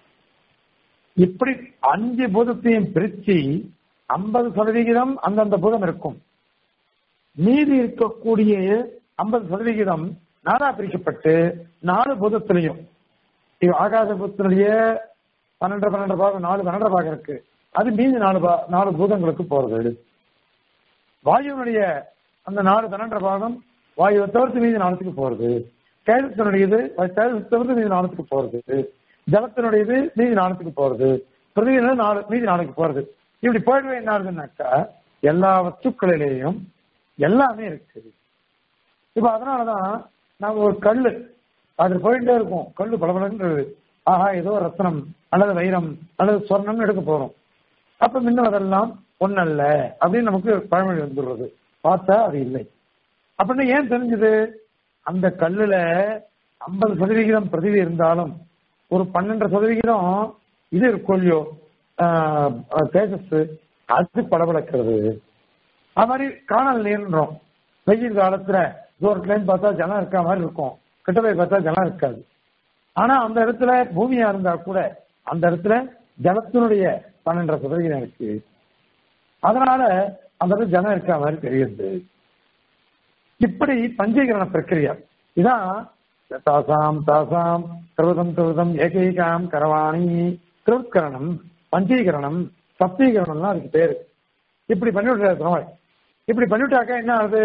இப்படி அஞ்சு பூதத்தையும் பிரிச்சு ஐம்பது சதவிகிதம் அந்தந்த பூதம் இருக்கும் மீதி இருக்கக்கூடிய ஐம்பது சதவிகிதம் நாலா பிரிக்கப்பட்டு நாலு பூதத்திலையும் ஆகாச பூதத்தினுடைய பன்னெண்டு பன்னெண்டு பாகம் நாலு பன்னெண்டு பாகம் இருக்கு அது மீதி நாலு பா நாலு பூதங்களுக்கு போறது வாயுனுடைய அந்த நாலு பன்னெண்டு பாகம் வாயுவை தவிர்த்து மீதி நாளத்துக்கு போறது கைதத்தினுடையது தவிர்த்து மீதி நாளத்துக்கு போறது ஜலத்தினுடையது மீதி நாளத்துக்கு போறது பிரதிநிதி நாலு மீதி நாளுக்கு போறது இப்படி போயிடுவே என்ன ஆகுதுன்னாக்கா எல்லா வஸ்துக்களிலேயும் எல்லாமே இருக்குது இப்ப அதனாலதான் நாம ஒரு கல்லு அது போயிட்டே இருக்கும் கல்லு பளபளன்றது ஆஹா ஏதோ ரத்னம் அல்லது வைரம் அல்லது சொர்ணம்னு எடுக்க போறோம் அப்ப முன்ன அதெல்லாம் ஒன்னல்ல அப்படின்னு நமக்கு பழமொழி வந்துடுறது பார்த்தா அது இல்லை அப்படின்னு ஏன் தெரிஞ்சது அந்த கல்லுல ஐம்பது சதவிகிதம் பிரதிவி இருந்தாலும் ஒரு பன்னெண்டு சதவிகிதம் இது இருக்கும் இல்லையோ தேஜஸ் அது படபடக்கிறது அது மாதிரி காணல் நீர்ன்றோம் வெயில் காலத்துல தூரத்துல பார்த்தா ஜலம் இருக்க மாதிரி இருக்கும் கிட்ட போய் பார்த்தா ஜலம் இருக்காது ஆனா அந்த இடத்துல பூமியா இருந்தா கூட அந்த இடத்துல ஜலத்தினுடைய பன்னெண்டரை சதவிகிதம் இருக்கு அதனால அந்த இடத்துல ஜலம் இருக்க மாதிரி தெரியுது இப்படி பஞ்சீகரண பிரக்கிரியா இதான் தாசாம் தாசாம் கிருதம் கிருதம் ஏகைகாம் கரவாணி கிருத்கரணம் பஞ்சீகரணம் சப்தீகரணம்லாம் அதுக்கு பேரு இப்படி பண்ணிவிட்டாரு பெருமாள் இப்படி பண்ணிவிட்டாக்கா என்ன ஆகுது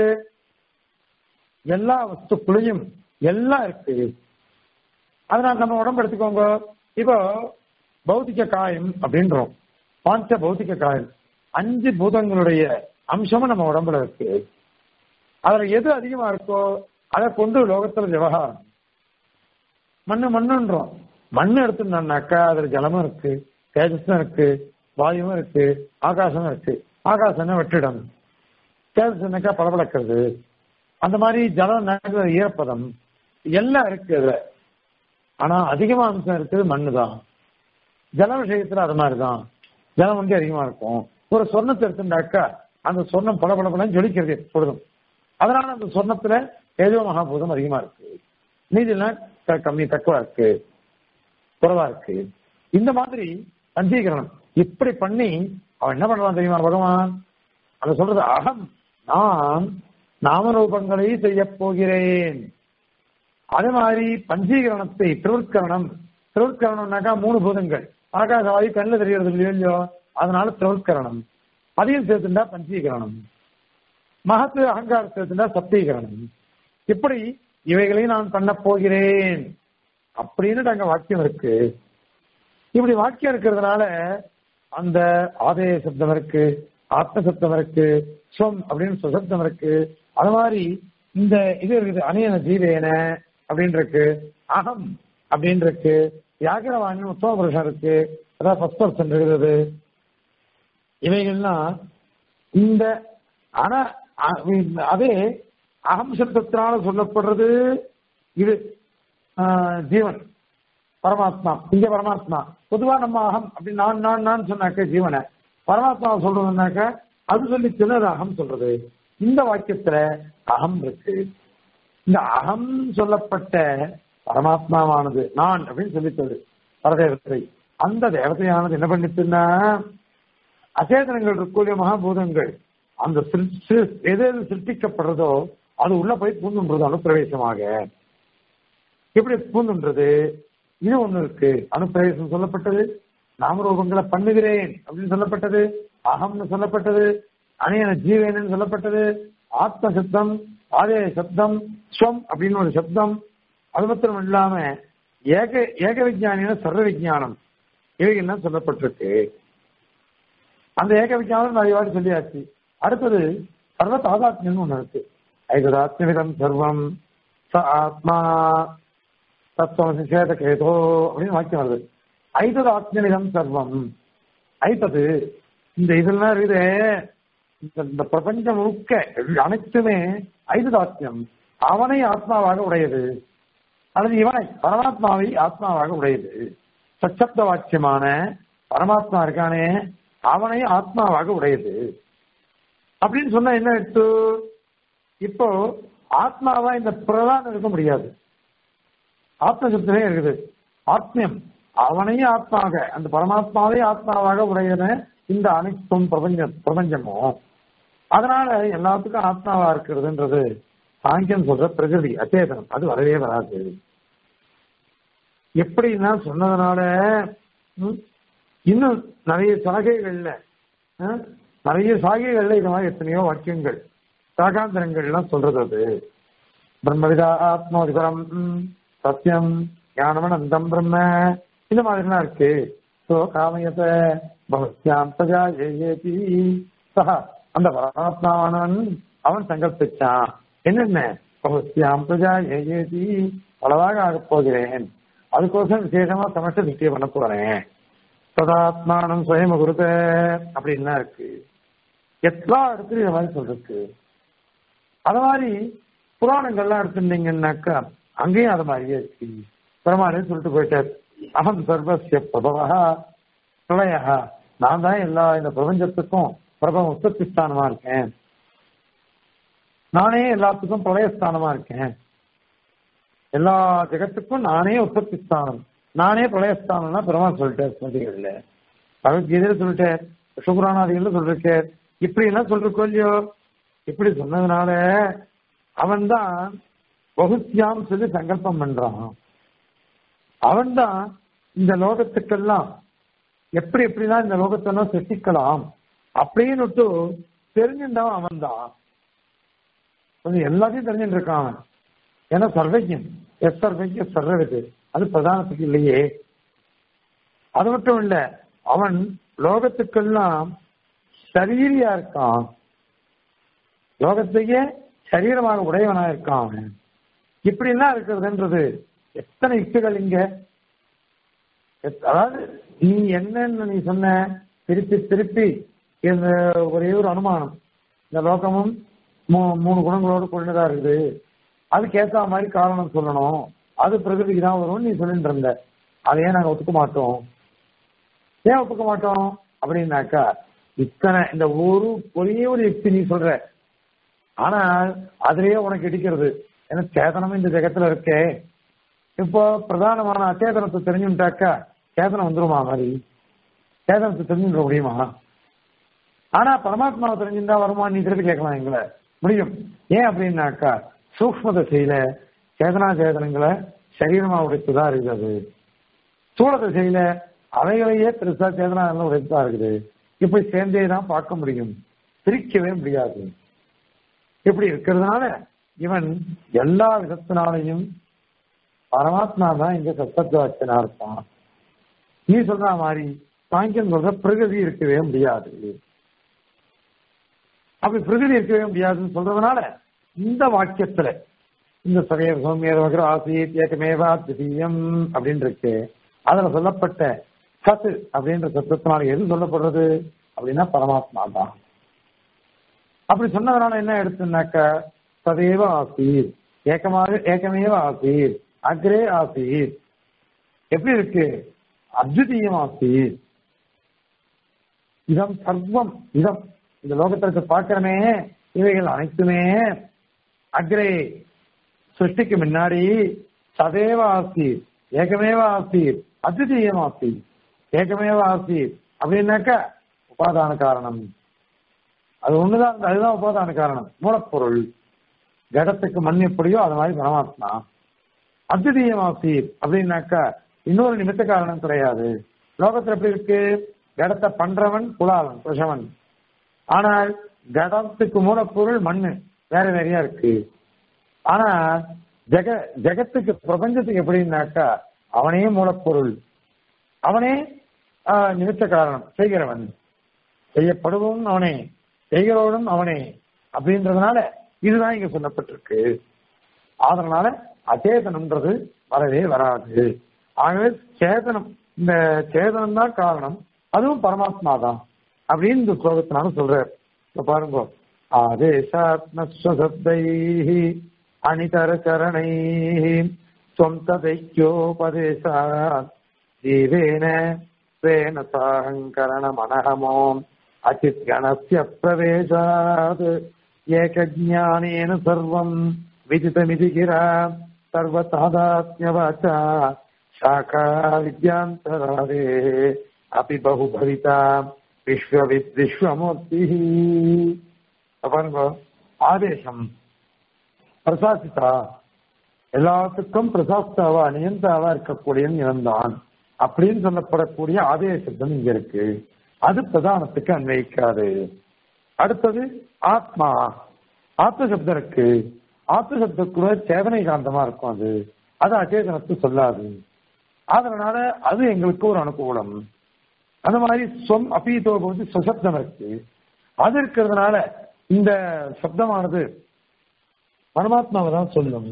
எல்லா வஸ்துக்குள்ளையும் எல்லாம் இருக்கு அதனால நம்ம உடம்பு எடுத்துக்கோங்க இப்போ பௌத்திக காயம் அப்படின்றோம் பாஞ்ச பௌத்திக காயம் அஞ்சு பூதங்களுடைய அம்சமும் நம்ம உடம்புல இருக்கு அதுல எது அதிகமா இருக்கோ அதை கொண்டு லோகத்துல விவகாரம் மண்ணு மண்ணுன்றோம் மண்ணு எடுத்துட்டோம்னாக்கா அதுல ஜலமும் இருக்கு தேஜஸும் இருக்கு வாயுவும் இருக்கு ஆகாசமும் இருக்கு ஆகாசம்னா வெற்றிடம் தேஜஸ்னாக்கா பளபளக்கிறது அந்த மாதிரி ஜலம் நடக்கிற ஈரப்பதம் எல்லாம் இருக்கு அதுல ஆனா அதிகமா அம்சம் இருக்குது மண்ணு தான் ஜல விஷயத்துல அது மாதிரிதான் ஜலம் வந்து அதிகமா இருக்கும் ஒரு சொர்ணத்தை எடுத்துட்டாக்கா அந்த சொர்ணம் பல பல பலன்னு ஜொலிக்கிறது எப்பொழுதும் அதனால அந்த சொர்ணத்துல தேஜோ மகாபூதம் அதிகமா இருக்கு நீதிலாம் க- கம்மி தக்குவா இருக்கு குறைவா இருக்கு இந்த மாதிரி பஞ்சீகரணம் இப்படி பண்ணி அவன் என்ன பண்றான் தெரியுமா பகவான் அதை சொல்றது அகம் நான் நாமரூபங்களை செய்ய போகிறேன் அதே மாதிரி பஞ்சீகரணத்தை திருவுட்கரணம் திருவுட்கரணம்னாக்கா மூணு பூதங்கள் ஆகாசவாயு கண்ணில் தெரியறது இல்லையோ இல்லையோ அதனால திருவுட்கரணம் அதையும் சேர்த்துட்டா பஞ்சீகரணம் மகத்து அகங்காரம் சேர்த்துட்டா சப்தீகரணம் இப்படி இவைகளையும் நான் பண்ண போகிறேன் அப்படின்னு அங்க வாக்கியம் இருக்கு இப்படி வாக்கியம் இருக்கிறதுனால அந்த ஆதேய சப்தம் இருக்கு ஆத்ம சப்தம் இருக்கு ஸ்வம் அப்படின்னு சுசப்தம் இருக்கு அது மாதிரி இந்த இது இருக்குது அணியன ஜீவேன அப்படின்னு இருக்கு அகம் அப்படின்னு இருக்கு வியாகரவாணி உத்தம புருஷன் இருக்கு அதாவது ஃபர்ஸ்ட் பர்சன் இருக்குது இவைகள்லாம் இந்த ஆனா அ- அதே அகம் சப்தத்தினால சொல்லப்படுறது இது ஆஹ், ஜீவன் பரமாத்மா இங்க பரமாத்மா பொதுவா நம்ம அகம் அப்படி நான் நான் நான் சொன்னாக்க ஜீவனை பரமாத்மாவை சொல்றதுனாக்க அது சொல்லி சிலது அகம் சொல்றது இந்த வாக்கியத்துல அகம் இருக்கு இந்த அகம் சொல்லப்பட்ட பரமாத்மாவானது நான் அப்படின்னு சொல்லித்தது பரதேவத்தை அந்த தேவதையானது என்ன பண்ணிச்சுன்னா அச்சேதனங்கள் இருக்கக்கூடிய மகாபூதங்கள் அந்த சிரு- சிரு- எது எது சிருஷ்டிக்கப்படுறதோ அது உள்ள போய் பூந்துன்றது அனுப்பிரவேசமாக எப்படி பூந்துன்றது இது ஒண்ணு இருக்கு அனுப்பிரவேசம் சொல்லப்பட்டது நாமரூபங்களை பண்ணுகிறேன் அப்படின்னு சொல்லப்பட்டது அகம்னு சொல்லப்பட்டது அணையன ஜீவனன்னு சொல்லப்பட்டது ஆத்ம சப்தம் ஆதேய சப்தம் ஸ்வம் அப்படின்னு ஒரு சப்தம் அது மாத்திரம் இல்லாம ஏக ஏக விஜயானின சர்வ விஜயானம் இவைகள்லாம் சொல்லப்பட்டிருக்கு அந்த ஏக விஜயானம் நிறைய வாட்டி சொல்லியாச்சு அடுத்தது சர்வ தாதாத்மியம் ஒண்ணு இருக்கு ஐததாத்மியம் சர்வம் ச ஆத்மா தத்துவம் சேதகேதோ அப்படின்னு வாக்கியம் வருது ஐததாத்மியம் சர்வம் ஐத்தது இந்த இதெல்லாம் இருக்குது இந்த- இந்த பிரபஞ்சம் முழுக்க அனைத்துமே ஐததாத்மியம் அவனை ஆத்மாவாக உடையது அல்லது இவனை பரமாத்மாவை ஆத்மாவாக உடையது சச்சப்த வாக்கியமான பரமாத்மா இருக்கானே அவனை ஆத்மாவாக உடையது அப்படின்னு சொன்னா என்ன எடுத்து இப்போ ஆத்மாவா இந்த பிரதானம் இருக்க முடியாது ஆத்மசப்தமே இருக்குது ஆத்மியம் அவனையும் ஆத்மாக அந்த பரமாத்மாவே ஆத்மாவாக உடையன இந்த அனைத்தும் பிரபஞ்சம் பிரபஞ்சமும் அதனால எல்லாத்துக்கும் ஆத்மாவா இருக்கிறதுன்றது சாங்கியம் சொல்ற பிரகிருதி அச்சேதனம் அது வரவே வராது எப்படின்னா சொன்னதுனால ம், இன்னும் நிறைய சாகைகள்ல ஆ, நிறைய சாகைகள்ல இது மாதிரி எத்தனையோ வாக்கியங்கள் சாகாந்தரங்கள்லாம் சொல்றது அது பிரம்மவிதா ஆத்மோதிபரம் ம், சத்தியம் ஞானமனந்தம் பிரம்ம இந்த மாதிரிலாம் இருக்கு சோ காமயத பகவத்யாம் பிரஜா ஏதி சஹா அந்த பரமாத்மாவானவன் அவன் சங்கல்பிச்சான் என்னென்ன பகவத்யாம் பிரஜா ஏதி பலவாக ஆகப் போகிறேன் அதுக்கோசரம் விசேஷமா சமஸ்த நிச்சயம் பண்ண போறேன் சதாத்மானம் சுயம குருத அப்படின்லாம் இருக்கு எல்லா இடத்துலயும் இந்த மாதிரி சொல்லிருக்கு அது மாதிரி புராணங்கள்லாம் எடுத்துட்டீங்கன்னாக்கா அங்கேயும் அது மாதிரியே இருக்கு பெருமாளே சொல்லிட்டு போயிட்டார் அகம் சர்வசிய பிரபவா பிரளயா நான் தான் எல்லா இந்த பிரபஞ்சத்துக்கும் பிரபவ உற்பத்தி ஸ்தானமா இருக்கேன் நானே எல்லாத்துக்கும் பிரளயஸ்தானமா இருக்கேன் எல்லா ஜெகத்துக்கும் நானே உற்பத்தி ஸ்தானம் நானே பிரளயஸ்தானம்னா பெருமாள் சொல்லிட்டார் ஸ்மிருதிகள்ல பகவத்கீதையில சொல்லிட்டார் சுகுரானாதிகள்ல சொல்லிருக்கார் இப்படி எல்லாம் சொல்லிருக்கோ இல்லையோ இப்படி சொன்னதுனால அவன் தான் பகுத்தியாம் சொல்லி சங்கல்பம் பண்றான் அவன் தான் இந்த லோகத்துக்கெல்லாம் எப்படி எப்படிலாம் இந்த லோகத்தெல்லாம் சிருஷ்டிக்கலாம் அப்படின்னு தெரிஞ்சின்றவன் அவன் தான் கொஞ்சம் எல்லாத்தையும் தெரிஞ்சுட்டு இருக்கான் அவன் ஏன்னா சர்வஜன் எஸ் சர்வஜ சர்வவிது அது பிரதானத்துக்கு இல்லையே அது மட்டும் இல்ல அவன் லோகத்துக்கெல்லாம் சரீரியா இருக்கான் லோகத்தையே சரீரமாக உடையவனா இருக்கான் அவன் இப்படி எல்லாம் இருக்கிறதுன்றது எத்தனை யுக்திகள் இங்க எத்- அதாவது நீ என்னன்னு நீ சொன்ன திருப்பி திருப்பி இந்த ஒரே ஒரு அனுமானம் இந்த லோகமும் மூ- மூணு குணங்களோடு கூடினதா இருக்குது அதுக்கு ஏத்த மாதிரி காரணம் சொல்லணும் அது பிரகிருதிக்கு தான் வரும்னு நீ சொல்லிட்டு இருந்த அதையே நாங்க ஒத்துக்க மாட்டோம் ஏன் ஒத்துக்க மாட்டோம் அப்படின்னாக்கா இத்தனை இந்த ஒரு ஒரே ஒரு யுக்தி நீ சொல்ற ஆனால் அதுலயே உனக்கு இடிக்கிறது ஏன்னா சேதனமும் இந்த ஜெகத்துல இருக்கே இப்போ பிரதானமான அச்சேதனத்தை தெரிஞ்சுட்டாக்கா சேதனம் வந்துருமா மாதிரி சேதனத்தை தெரிஞ்சுட முடியுமா ஆனா பரமாத்மாவை தெரிஞ்சிருந்தா வருமா நீ திருப்பி கேட்கலாம் எங்களை முடியும் ஏன் அப்படின்னாக்கா சூக்ம திசையில சேதனா சேதனங்களை சரீரமா உடைத்துதான் இருக்குது ஸ்தூல திசையில அவைகளையே பெருசா சேதனா எல்லாம் உடைத்துதான் இருக்குது இப்படி சேர்ந்தே தான் பார்க்க முடியும் பிரிக்கவே முடியாது இப்படி இருக்கிறதுனால இவன் எல்லா விதத்தினாலையும் பரமாத்மா தான் இங்க சத்தத்துவச்சனா இருப்பான் நீ சொல்ற மாதிரி சாங்கியம் சொல்ற பிரகதி இருக்கவே முடியாது அப்படி பிரகதி இருக்கவே முடியாதுன்னு சொல்றதுனால இந்த வாக்கியத்துல இந்த சதய சௌமியர் ஆசித் ஏகமேவா திதீயம் அப்படின்னு இருக்கு அதுல சொல்லப்பட்ட சத்து அப்படின்ற சத்தத்தினால எது சொல்லப்படுறது அப்படின்னா பரமாத்மா தான் அப்படி சொன்னதுனால என்ன எடுத்துனாக்க சதேவ ஆசீர் ஏக்கமாக ஏக்கமேவ ஆசீர் அக்ரே ஆசீர் எப்படி இருக்கு அத்விதீயம் ஆசீர் இதம் சர்வம் இதம் இந்த லோகத்திற்கு பார்க்கிறமே இவைகள் அனைத்துமே அக்ரே சிருஷ்டிக்கு முன்னாடி சதேவ ஆசீர் ஏகமேவ ஆசீர் அத்விதீயம் ஆசீர் ஏகமேவ ஆசீர் அப்படின்னாக்க உபாதான காரணம் அது ஒண்ணுதான் அதுதான் உபாதான காரணம் மூலப்பொருள் கடத்துக்கு மண் எப்படியோ அது மாதிரி பரமாத்மா அத்விதீயம் ஆசீர் அப்படின்னாக்கா இன்னொரு நிமித்த காரணம் கிடையாது லோகத்துல எப்படி இருக்கு கடத்தை பண்றவன் குலாலன் குஷவன் ஆனால் கடத்துக்கு மூலப்பொருள் மண்ணு வேற வேறையா இருக்கு ஆனா ஜெக ஜெகத்துக்கு பிரபஞ்சத்துக்கு எப்படின்னாக்கா அவனே மூலப்பொருள் அவனே ஆஹ், நிமித்த காரணம் செய்கிறவன் செய்யப்படுவதும் அவனே செய்கிறவனும் அவனே அப்படின்றதுனால இதுதான் இங்க சொல்லப்பட்டிருக்கு அதனால அச்சேதனம்ன்றது வரவே வராது ஆகவே சேதனம் இந்த சேதனம் தான் காரணம் அதுவும் பரமாத்மா தான் அப்படின்னு இந்த ஸ்லோகத்தினால சொல்றார் இப்ப பாருங்க ஆதேசாத்மஸ்வசப்தை அனிதர சரணை சொந்ததைக்கோபதேசாத் ஜீவேன ஸ்வேன சாகங்கரண மனஹமோம் அச்சித் கணஸ்ய பிரவேசாத் ஏகஜானேன சர்வம் விதிதமிதி கிரா சர்வதாதாத்மியவாச்சா शाखा विद्यान्तरादे अपि बहु भविता விஸ்வவித் விஸ்வமூர்த்தி பாருங்க ஆதேசம் பிரசாசிதா எல்லாத்துக்கும் பிரசாஸ்தாவா நியந்தாவா இருக்கக்கூடிய இவன்தான் அப்படின்னு சொல்லப்படக்கூடிய ஆதேசத்தம் இங்க இருக்கு அது பிரதானத்துக்கு அன்வயிக்காது அடுத்தது ஆத்மா ஆத்ம சப்தம் இருக்கு ஆத்ம சப்தம் கூட சேதனை காந்தமா இருக்கும் அது அது அச்சேதனத்து சொல்லாது அதனால அது எங்களுக்கு ஒரு அனுகூலம் அந்த மாதிரி சொம் அப்பீதோ பகுதி சுசப்தம் இருக்கு அது இருக்கிறதுனால இந்த சப்தமானது பரமாத்மாவை தான் சொல்லும்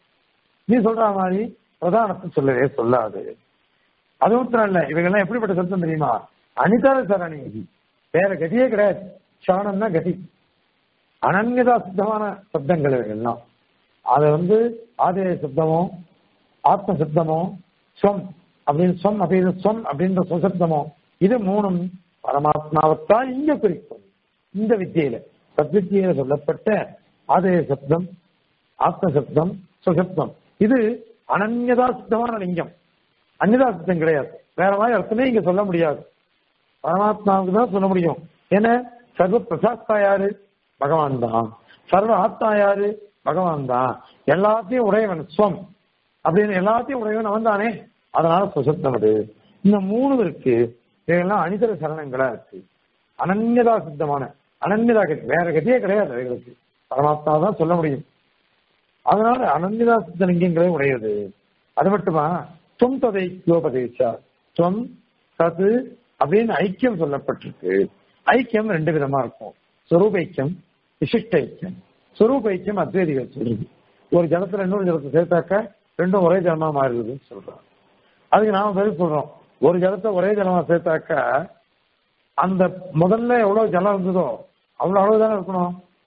நீ சொல்ற மாதிரி பிரதானத்தை சொல்லவே சொல்லாது அது மாத்திரம் இல்ல இவைகள்லாம் எப்படிப்பட்ட சப்தம் தெரியுமா அனிதர சரணி வேற கதியே கிடையாது சரணம் தான் கதி அனன்யதா சித்தமான சப்தங்கள் இவைகள்லாம் அதை வந்து ஆதேய சப்தமோ ஆத்ம சப்தமோ ஸ்வம் அப்படின்னு ஸ்வம் அப்படின்னு ஸ்வம் அப்படின்ற சுசப்தமோ இது மூணும் பரமாத்மாவைத்தான் இங்க குறிக்கும் இந்த வித்தியில சத்வித்தியில சொல்லப்பட்ட ஆதேய சப்தம் ஆத்ம சப்தம் சுசப்தம் இது அனன்யதா சித்தமான லிங்கம் அந்நியதா சித்தம் கிடையாது வேற மாதிரி அர்த்தமே இங்க சொல்ல முடியாது பரமாத்மாவுக்கு தான் சொல்ல முடியும் ஏன்னா சர்வ பிரசாஸ்தா யாரு பகவான் தான் சர்வ ஆத்மா யாரு பகவான் தான் எல்லாத்தையும் உடையவன் ஸ்வம் அப்படின்னு எல்லாத்தையும் உடையவன் அவன் தானே அதனால சுசப்தம் அது இந்த மூணு இருக்கு இதெல்லாம் அனிதர சரணங்களா இருக்கு அனன்யதா சித்தமான அனன்யதா கதி வேற கதியே கிடையாது அவைகளுக்கு பரமாத்மா தான் சொல்ல முடியும் அதனால அனன்யதா சித்த லிங்கங்களே உடையது அது மட்டுமா துவம் ததை யோபதேசா துவம் சது அப்படின்னு ஐக்கியம் சொல்லப்பட்டிருக்கு ஐக்கியம் ரெண்டு விதமா இருக்கும் சொரூப ஐக்கியம் விசிஷ்ட ஐக்கியம் சொரூப ஐக்கியம் அத்வைதிகள் சொல்றது ஒரு ஜலத்துல இன்னொரு ஜலத்தை சேர்த்தாக்க ரெண்டும் ஒரே ஜலமா மாறிடுதுன்னு சொல்றாங்க அதுக்கு நாம பதில் சொல்றோம் ஒரு ஜலத்தை ஒரே ஜலமா சேர்த்தாக்க அந்த முதல்ல எவ்வளவு ஜலம் இருந்ததோ அவ்வளவு அளவு தானே இருக்கணும்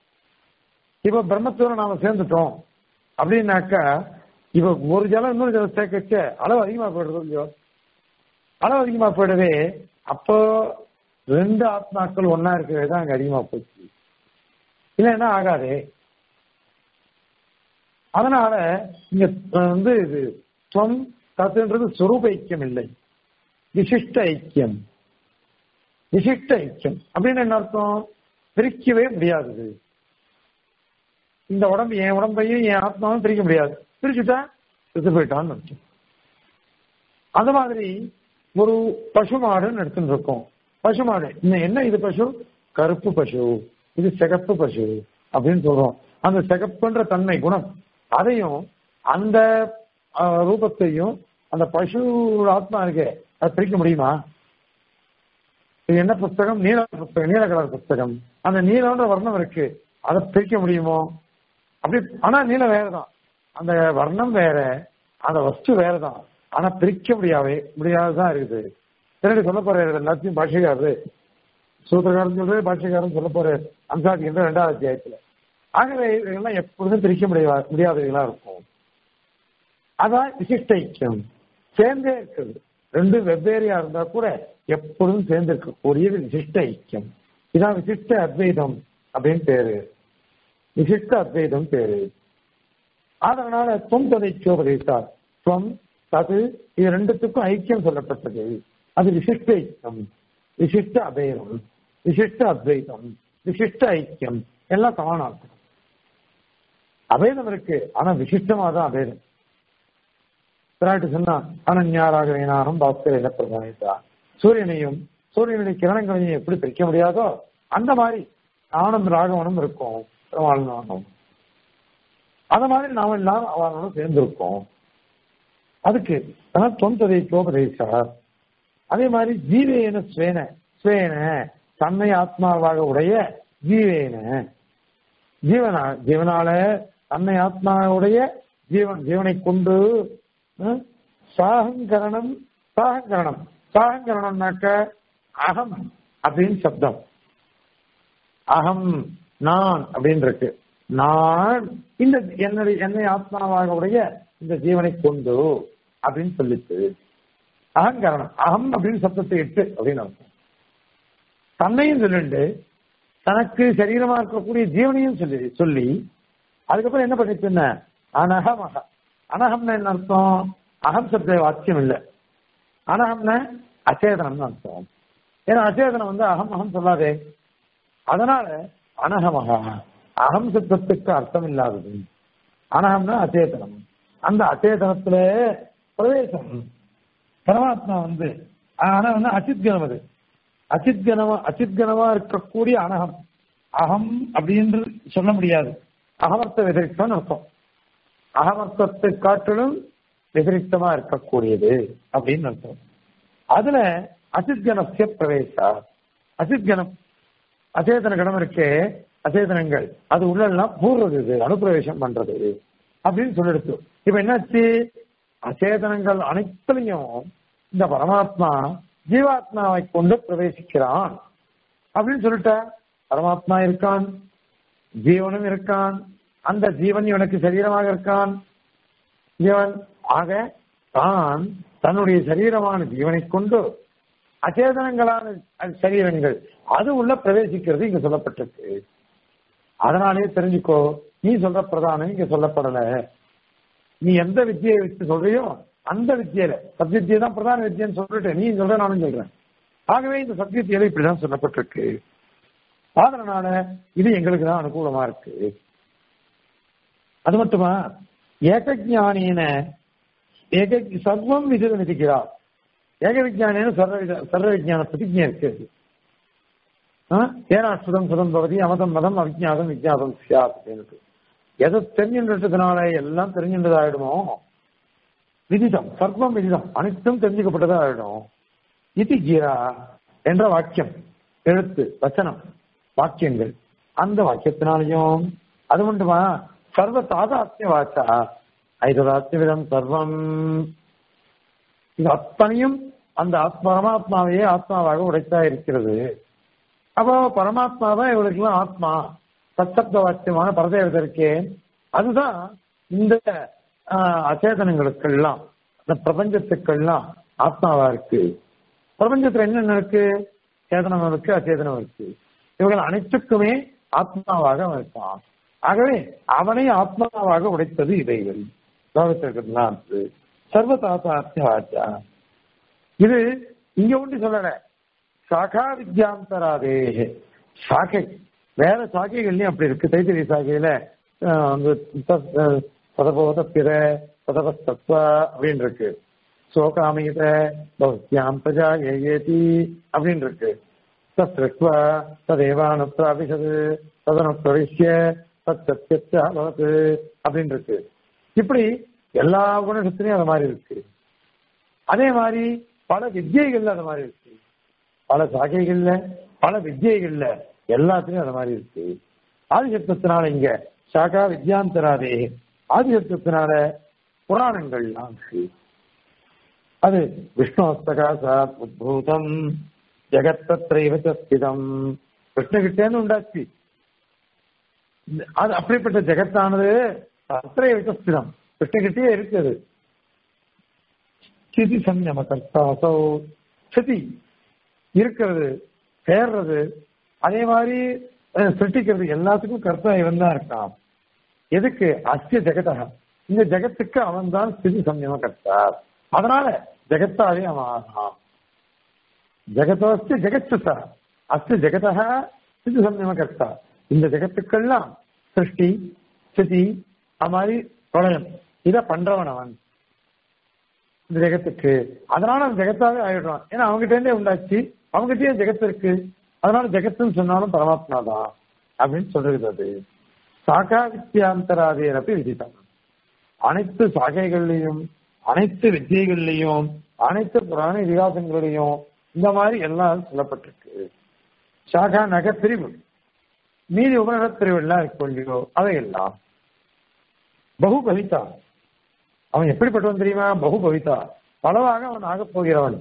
இப்ப பிரம்மத்தோட நாம சேர்ந்துட்டோம் அப்படின்னாக்கா இப்ப ஒரு ஜலம் இன்னொரு ஜலம் சேர்க்கச்ச அளவு அதிகமா போயிடுறது இல்லையோ அளவு அதிகமா போயிடவே அப்போ ரெண்டு ஆத்மாக்கள் ஒன்னா இருக்கிறது தான் அங்க அதிகமா போச்சு இல்லைன்னா ஆகாதே அதனால இங்க வந்து இது துவம் தத்துன்றது சொரூப ஐக்கியம் இல்லை விசிஷ்ட ஐக்கியம் விசிஷ்ட ஐக்கியம் அப்படின்னு என்ன அர்த்தம் பிரிக்கவே முடியாது இந்த உடம்பு என் உடம்பையும் என் ஆத்மாவும் பிரிக்க முடியாது பிரிச்சுட்டா செத்து போயிட்டான்னு அர்த்தம் அந்த மாதிரி ஒரு பசு மாடுன்னு எடுத்துட்டு இருக்கோம் பசு மாடு இன்னும் என்ன இது பசு கருப்பு பசு இது சிகப்பு பசு அப்படின்னு சொல்றோம் அந்த சிகப்புன்ற தன்மை குணம் அதையும் அந்த ஆஹ், ரூபத்தையும் அந்த பசு ஆத்மா இருக்கே அதை பிரிக்க முடியுமா இது என்ன புஸ்தகம் நீல புஸ்தகம் நீல கலர் புஸ்தகம் அந்த நீலன்ற வர்ணம் இருக்கு அதை பிரிக்க முடியுமோ அப்படி ஆனா நீலம் வேறதான் அந்த வர்ணம் வேற அந்த வஸ்து வேறதான் ஆனா பிரிக்க முடியாவே முடியாததான் இருக்குது பின்னாடி சொல்ல போறாரு எல்லாத்தையும் பாஷைக்காரரு சூத்திரக்காரன் சொல்றது பாஷைக்காரன் சொல்ல போற அம்சாதி என்ற ரெண்டாவது அத்தியாயத்துல ஆகவே இவைகள்லாம் எப்பொழுதும் பிரிக்க முடியா முடியாதவைகளா இருக்கும் அதான் விசிஷ்ட ஐக்கியம் சேர்ந்தே இருக்குது ரெண்டு வெவ்வேறையா இருந்தா கூட எப்பொழுதும் சேர்ந்து இருக்கக்கூடியது விசிஷ்ட ஐக்கியம் இதான் விசிஷ்ட அத்வைதம் அப்படின்னு பேரு விசிஷ்ட அத்வைதம் பேரு அதனால துவம் ததைக்கோபதேசார் துவம் தது இது ரெண்டுத்துக்கும் ஐக்கியம் சொல்லப்பட்டது அது விசிஷ்ட ஐக்கியம் விசிஷ்ட அபேதம் விசிஷ்ட அத்வைதம் விசிஷ்ட ஐக்கியம் எல்லாம் சமானார்த்தம் அபேதம் இருக்கு ஆனா விசிஷ்டமா தான் அபேதம் பிராட்டு சொன்னா அனன்யாராக வேணாரும் பாஸ்கர பிரதானித்தா சூரியனையும் சூரியனுடைய கிரணங்களையும் எப்படி பிரிக்க முடியாதோ அந்த மாதிரி நானும் ராகவனும் இருக்கும் பெருமாளும் அந்த மாதிரி நாம எல்லாம் அவனோட சேர்ந்திருக்கோம் அதுக்கு அதான் தொந்ததை கோபதேசார் அதே மாதிரி ஜீவேன ஸ்வேன ஸ்வேன தன்னை ஆத்மாவாக உடைய ஜீவேன ஜீவனா ஜீவனால தன்னை ஆத்மாவுடைய ஜீவன் ஜீவனை கொண்டு அஹ், சாகங்கரணம் சாகங்கரணம் சாகங்கரணம்னாக்க அகம் அப்படின்னு சப்தம் அகம் நான் அப்படின்னு இருக்கு நான் இந்த என்னுடைய என்னை ஆத்மாவாக உடைய இந்த ஜீவனை கொண்டு அப்படின்னு சொல்லிச்சு அகங்கரணம் அகம் அப்படின்னு சப்தத்தை இட்டு அப்படின்னு அர்த்தம் தன்னையும் சொல்லிண்டு தனக்கு சரீரமா இருக்கக்கூடிய ஜீவனையும் சொல்லி சொல்லி அதுக்கப்புறம் என்ன பண்ணிச்சுன்னா அனகமக அனகம்னா என்ன அர்த்தம் அகம் சப்த வாக்கியம் இல்லை அனகம்னா அச்சேதனம்னு அர்த்தம் ஏன்னா அச்சேதனம் வந்து அகம் அகம் சொல்லாதே அதனால அனகமகா அகம் சப்தத்துக்கு அர்த்தம் இல்லாதது அனகம்னா அச்சேதனம் அந்த அச்சேதனத்துல பிரவேசம் பரமாத்மா வந்து ஆனா வந்து அச்சித்கனம் அது அச்சித்கனமா அச்சித்கனமா இருக்கக்கூடிய அனகம் அகம் அப்படின்னு சொல்ல முடியாது அகமர்த்த வெதிரிக்தம்னு அர்த்தம் அகமர்த்தத்தை காட்டிலும் வெதிரிக்தமா இருக்கக்கூடியது அப்படின்னு அர்த்தம் அதுல அசித்கனசிய பிரவேசா அசித்கனம் அச்சேதன கணம் இருக்கே அச்சேதனங்கள் அது உள்ளெல்லாம் பூர்வது இது அனுப்பிரவேசம் பண்றது அப்படின்னு சொல்லிடுச்சு இப்ப என்னாச்சு அச்சேதனங்கள் அனைத்துலையும் இந்த பரமாத்மா ஜீவாத்மாவை கொண்டு பிரவேசிக்கிறான் அப்படின்னு சொல்லிட்ட பரமாத்மா இருக்கான் ஜீவனும் இருக்கான் அந்த ஜீவன் இவனுக்கு சரீரமாக இருக்கான் ஜீவன் ஆக தான் தன்னுடைய சரீரமான ஜீவனை கொண்டு அச்சேதனங்களான சரீரங்கள் அது உள்ள பிரவேசிக்கிறது இங்க சொல்லப்பட்டிருக்கு அதனாலே தெரிஞ்சுக்கோ நீ சொல்ற பிரதானம் இங்க சொல்லப்படல நீ எந்த வித்தியை வச்சு சொல்றியோ அந்த வித்தியில சத்வித்தியை தான் பிரதான வித்தியன்னு சொல்லிட்டு நீ சொல்ற நானும் சொல்றேன் ஆகவே இந்த சத்வித்தியில இப்படிதான் சொல்லப்பட்டிருக்கு அதனால இது எங்களுக்கு தான் அனுகூலமா இருக்கு அது மட்டுமா ஏகஜானின ஏக சர்வம் விசித விதிக்கிறார் ஏக விஜானின்னு சர்வ வித- சர்வ விஜான பிரதிஜை இருக்கு ஏனா சுதம் சுதம் பவதி அமதம் மதம் அவிஜாதம் விஜாதம் சியாத் அப்படின்னு எதை தெரிஞ்சுன்றதுனால எல்லாம் தெரிஞ்சுன்றதா ஆயிடுமோ விதிதம் சர்வம் விதிதம் அனைத்தும் தெரிஞ்சுக்கப்பட்டதா ஆயிடும் இது கீரா என்ற வாக்கியம் எழுத்து வச்சனம் வாக்கியங்கள் அந்த வாக்கியத்தினாலையும் அது மட்டுமா சர்வ தாதாத்மிய வாச்சா ஐததாத்மியம் சர்வம் இது அத்தனையும் அந்த ஆத்மா பரமாத்மாவையே ஆத்மாவாக உடைத்தா இருக்கிறது அப்போ பரமாத்மா தான் இவளுக்கெல்லாம் ஆத்மா சத்தப்த வாக்கியமான பரதேவதை இருக்கே அதுதான் இந்த ஆஹ், அச்சேதனங்களுக்கெல்லாம் இந்த பிரபஞ்சத்துக்கெல்லாம் ஆத்மாவா இருக்கு பிரபஞ்சத்துல என்னென்ன இருக்கு சேதனம் இருக்கு அச்சேதனம் இருக்கு இவர்கள் அனைத்துக்குமே ஆத்மாவாக அவன் இருக்கான் ஆகவே அவனை ஆத்மாவாக உடைத்தது இறைவன் லோகத்திற்குலாம் சர்வதாத்தாத்யா இது இங்க ஒன்று சொல்லல சாகா வித்யாந்தராதே சாகை வேற சாகைகள்லயும் அப்படி இருக்கு தைத்திரிய சாகையில அஹ், வந்து த- அஹ், பதபோத பிற பதபஸ்தத்வ அப்படின்னு இருக்கு சோகாமீத பௌத்தியாம் பிரஜா ஏயேதி அப்படின்னு இருக்கு தத்ருத்வ ததேவானுப்பிராபிஷது ததனுப்பிரவிஷ்ய தத் சத்தியத்த பவத்து அப்படின்னு இருக்கு இப்படி எல்லா குணத்திலையும் அது மாதிரி இருக்கு அதே மாதிரி பல வித்தியைகள்ல அது மாதிரி இருக்கு பல சாகைகள்ல பல வித்தியைகள்ல எல்லாத்துலயும் அது மாதிரி இருக்கு ஆதிசப்தத்தினால இங்க சாகா வித்யாந்தராதே ஆதிசப்தத்தினால புராணங்கள்லாம் இருக்கு அது விஷ்ணு ஹஸ்தகாசாத் உத்பூதம் ஜெகத்தத்ரைவ ஸ்திதம் விஷ்ணுகிட்டேன்னு உண்டாச்சு இந்த- அது அப்படிப்பட்ட ஜெகத்தானது அத்திரைவ ஸ்திதம் விஷ்ணுகிட்டே இருக்குது ஸ்திதி சம்யம கர்த்தாசோ ஸ்திதி இருக்கிறது சேர்றது அதே மாதிரி அஹ், சிருஷ்டிக்கிறது எல்லாத்துக்கும் கர்த்தா இவன் தான் இருக்கான் எதுக்கு அஸ்ய ஜெகதா இந்த ஜெகத்துக்கு அவன் தான் ஸ்திதி சம்யம கர்த்தா அதனால ஜெகத்தாவே அவன் ஆகிறான் ஜெகதோஸ்து ஜெகச்சுசா அஸ்து ஜெகதா ஸ்திதி சம்யம கர்த்தா இந்த ஜெகத்துக்கெல்லாம் சிருஷ்டி ஸ்திதி அது மாதிரி பிரளயம் இதை பண்றவன் அவன் இந்த ஜெகத்துக்கு அதனால அவன் ஜெகத்தாவே ஆயிடுறான் ஏன்னா அவங்ககிட்ட இருந்தே உண்டாச்சு அவங்ககிட்டயே ஜெகத்து இருக்கு அதனால ஜெகத்துன்னு சொன்னாலும் பரமாத்மா தான் அப்படின்னு சொல்றது சாகா வித்தியாந்தராதேரப்பி விதித்தம் அனைத்து சாகைகள்லையும் அனைத்து வித்தியைகள்லையும் அனைத்து புராண இதிகாசங்களிலையும் இந்த மாதிரி எல்லாம் சொல்லப்பட்டிருக்கு சாகா நக பிரிவு மீதி உபநக பிரிவு எல்லாம் இருக்கு இல்லையோ அவையெல்லாம் பகு கவிதா அவன் எப்படிப்பட்டவன் தெரியுமா பகு பவிதா பலவாக அவன் ஆகப் போகிறவன்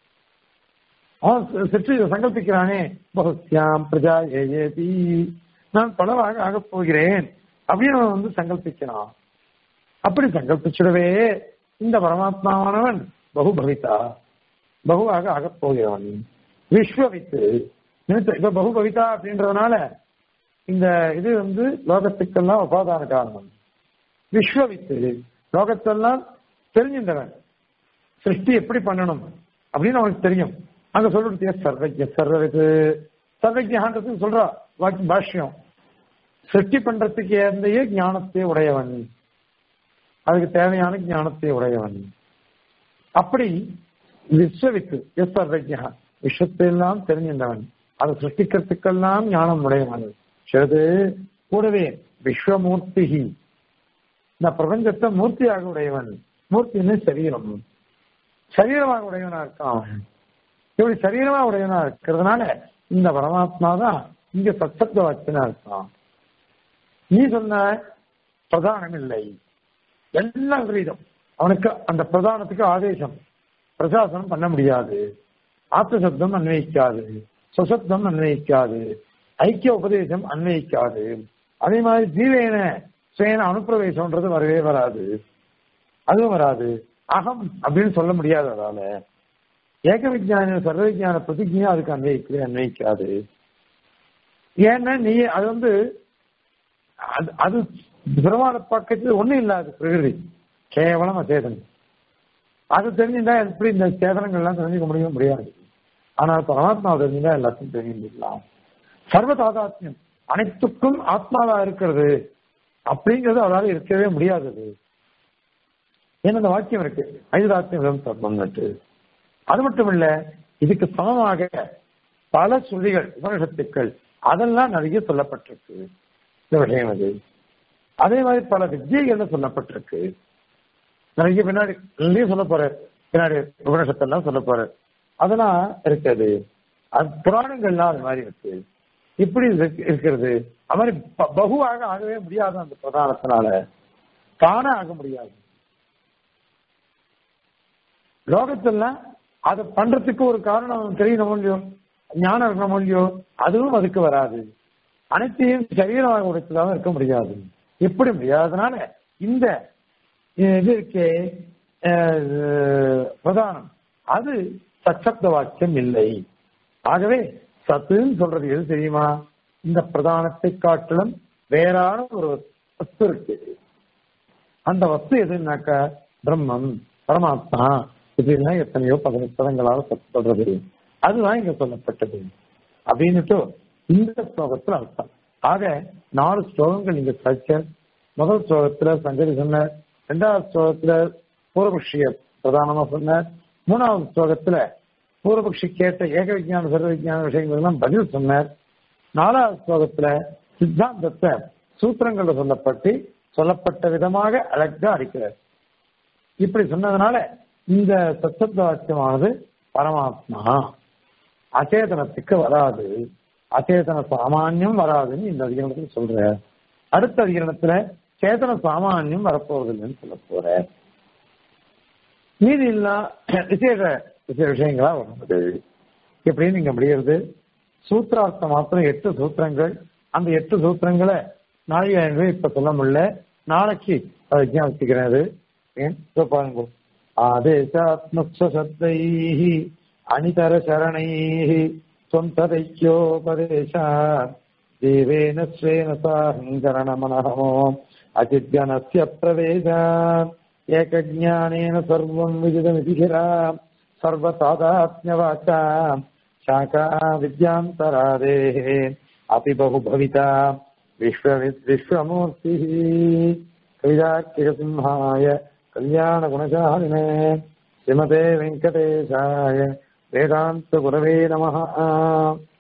அவன் சி- சிற்று சங்கல்பிக்கிறானே பகுஸ்யாம் பிரஜா ஏஏபி நான் பலவாக ஆகப் போகிறேன் அப்படின்னு அவன் வந்து சங்கல்பிக்கிறான் அப்படி சங்கல்பிச்சிடவே இந்த பரமாத்மாவானவன் பகு பவிதா பகுவாக ஆகப் போகிறவன் விஸ்வவித்து நிமித்த- இப்ப பகு பவிதா அப்படின்றதுனால இந்த இது வந்து லோகத்துக்கெல்லாம் உபாதான காரணம் விஸ்வவித்து லோகத்தெல்லாம் தெரிஞ்சின்றவன் சிருஷ்டி எப்படி பண்ணணும் அப்படின்னு அவனுக்கு தெரியும் அங்க சொல்றது சர்வஜ சர்வவித்து சர்வஜான்றது சொல்றா வாக்கி பாஷ்யம் சிருஷ்டி பண்றதுக்கு ஏந்தைய ஞானத்தை உடையவன் அதுக்கு தேவையான ஞானத்தை உடையவன் அப்படி விஸ்வவித்து எஸ் சர்வஜா விஸ்வத்தை எல்லாம் தெரிஞ்சின்றவன் அதை சிருஷ்டிக்கிறதுக்கெல்லாம் ஞானம் உடையவன் சிறது கூடவே விஸ்வமூர்த்திகி இந்த பிரபஞ்சத்தை மூர்த்தியாக உடையவன் மூர்த்தின்னு சரீரம் சரீரமாக உடையவனா இருக்கான் அவன் இப்படி சரீரமா உடையவனா இருக்கிறதுனால இந்த பரமாத்மா தான் இங்க சத்தப்த வாக்கியனா இருக்கான் நீ சொன்ன பிரதானம் இல்லை எல்லாம் விரீதம் அவனுக்கு அந்த பிரதானத்துக்கு ஆதேசம் பிரசாசனம் பண்ண முடியாது ஆத்ம சப்தம் அன்வயிக்காது சுசப்தம் அன்வயிக்காது ஐக்கிய உபதேசம் அன்வயிக்காது அதே மாதிரி ஜீவேன சுயன அனுப்பிரவேசம்ன்றது வரவே வராது அதுவும் வராது அகம் அப்படின்னு சொல்ல முடியாது அதால ஏக விஜயான சர்வ விஜயான பிரதிஜையும் அதுக்கு அன்வயிக்கவே அன்வயிக்காது ஏன்னா நீ அது வந்து அது அது பிரமாண பக்கத்தில் ஒண்ணும் இல்லாது பிரகிருதி கேவலம் அச்சேதன் அது தெரிஞ்சுட்டா எப்படி இந்த சேதனங்கள்லாம் தெரிஞ்சுக்க முடியும் முடியாது ஆனால் பரமாத்மா தெரிஞ்சுட்டா எல்லாத்தையும் தெரிஞ்சுக்கலாம் சர்வ தாதாத்மியம் அனைத்துக்கும் ஆத்மாவா இருக்கிறது அப்படிங்கிறது அவரால் இருக்கவே முடியாதது ஏன்னா அந்த வாக்கியம் இருக்கு ஐதாத்மியம் தர்மம்னுட்டு அது மட்டும் இல்ல இதுக்கு சமமாக பல சொல்லிகள் உபனிஷத்துக்கள் அதெல்லாம் நிறைய சொல்லப்பட்டிருக்கு இந்த விஷயம் அது அதே மாதிரி பல வித்தியைகள்ல சொல்லப்பட்டிருக்கு நிறைய பின்னாடி நிறைய சொல்ல போற பின்னாடி உபனிஷத்தெல்லாம் சொல்ல போற அதெல்லாம் இருக்குது அது புராணங்கள்லாம் அது மாதிரி இருக்கு இப்படி இருக்கு- இருக்கிறது அது மாதிரி ப- பகுவாக ஆகவே முடியாது அந்த பிரதானத்தினால தானே ஆக முடியாது லோகத்துல அதை பண்றதுக்கு ஒரு காரணம் தெரியணும் இல்லையோ ஞானம் இருக்கணும் இல்லையோ அதுவும் அதுக்கு வராது அனைத்தையும் சரீரமாக உடைத்ததாக இருக்க முடியாது எப்படி முடியாதனால இந்த இது இருக்கே அஹ், பிரதானம் அது சச்சப்த வாக்கியம் இல்லை ஆகவே சத்துன்னு சொல்றது எது தெரியுமா இந்த பிரதானத்தை காட்டிலும் வேறான ஒரு வஸ்து இருக்கு அந்த வஸ்து எதுனாக்க பிரம்மம் பரமாத்மா இப்படிலாம் எத்தனையோ பதினெட்டு பதங்களால் சத்து சொல்றது அதுதான் இங்க சொல்லப்பட்டது அப்படின்னுட்டு இந்த ஸ்லோகத்துல அர்த்தம் ஆக நாலு ஸ்லோகங்கள் இங்க சச்சர் முதல் ஸ்லோகத்துல சங்கரி சொன்னார் இரண்டாவது ஸ்லோகத்துல பூர்வபக்ஷிய பிரதானமா சொன்னார் மூணாவது ஸ்லோகத்துல பூர்வபக்ஷி கேட்ட ஏக விஜயான சர்வ விஜயான விஷயங்கள் எல்லாம் பதில் சொன்னார் நாலாவது ஸ்லோகத்துல சித்தாந்தத்தை சூத்திரங்கள்ல சொல்லப்பட்டு சொல்லப்பட்ட விதமாக அழகா அடிக்கிறார் இப்படி சொன்னதுனால இந்த சத்தத்த வாக்கியமானது பரமாத்மா அச்சேதனத்துக்கு வராது அச்சேதன சாமானியம் வராதுன்னு இந்த அதிகரணத்தில் சொல்ற அடுத்த அதிகரணத்துல சேதன சாமானியம் வரப்போவதில்லைன்னு சொல்ல போற மீதி இல்லா விசேஷ விசேஷ விஷயங்களா வருவது எப்படின்னு நீங்க முடிகிறது சூத்திரார்த்தம் மாத்திரம் எட்டு சூத்திரங்கள் அந்த எட்டு சூத்திரங்களை நாளைக்கு இப்ப சொல்ல முடியல நாளைக்கு அதை விஜயாபிக்கிறேன் ஏன் இதோ பாருங்க ஆதேசாத்மசப்தை அனிதர சரணை சொந்ததைக்கியோபதேசா தேவேன ஸ்வேன சாஹங்கரண மனஹமோ அச்சித்யனஸ்ய பிரவேசான் ஏகஜானேன சர்வம் விஜிதமிதி கிரா சர்வசாதாத்மியவாச்சா शाखा विद्यान्तरादेः अपि बहु भविता विश्वविद् विश्वमूर्तिः कविदाख्यसिंहाय कल्याणगुणशालिने श्रीमते वेङ्कटेशाय वेदान्तगुरवे नमः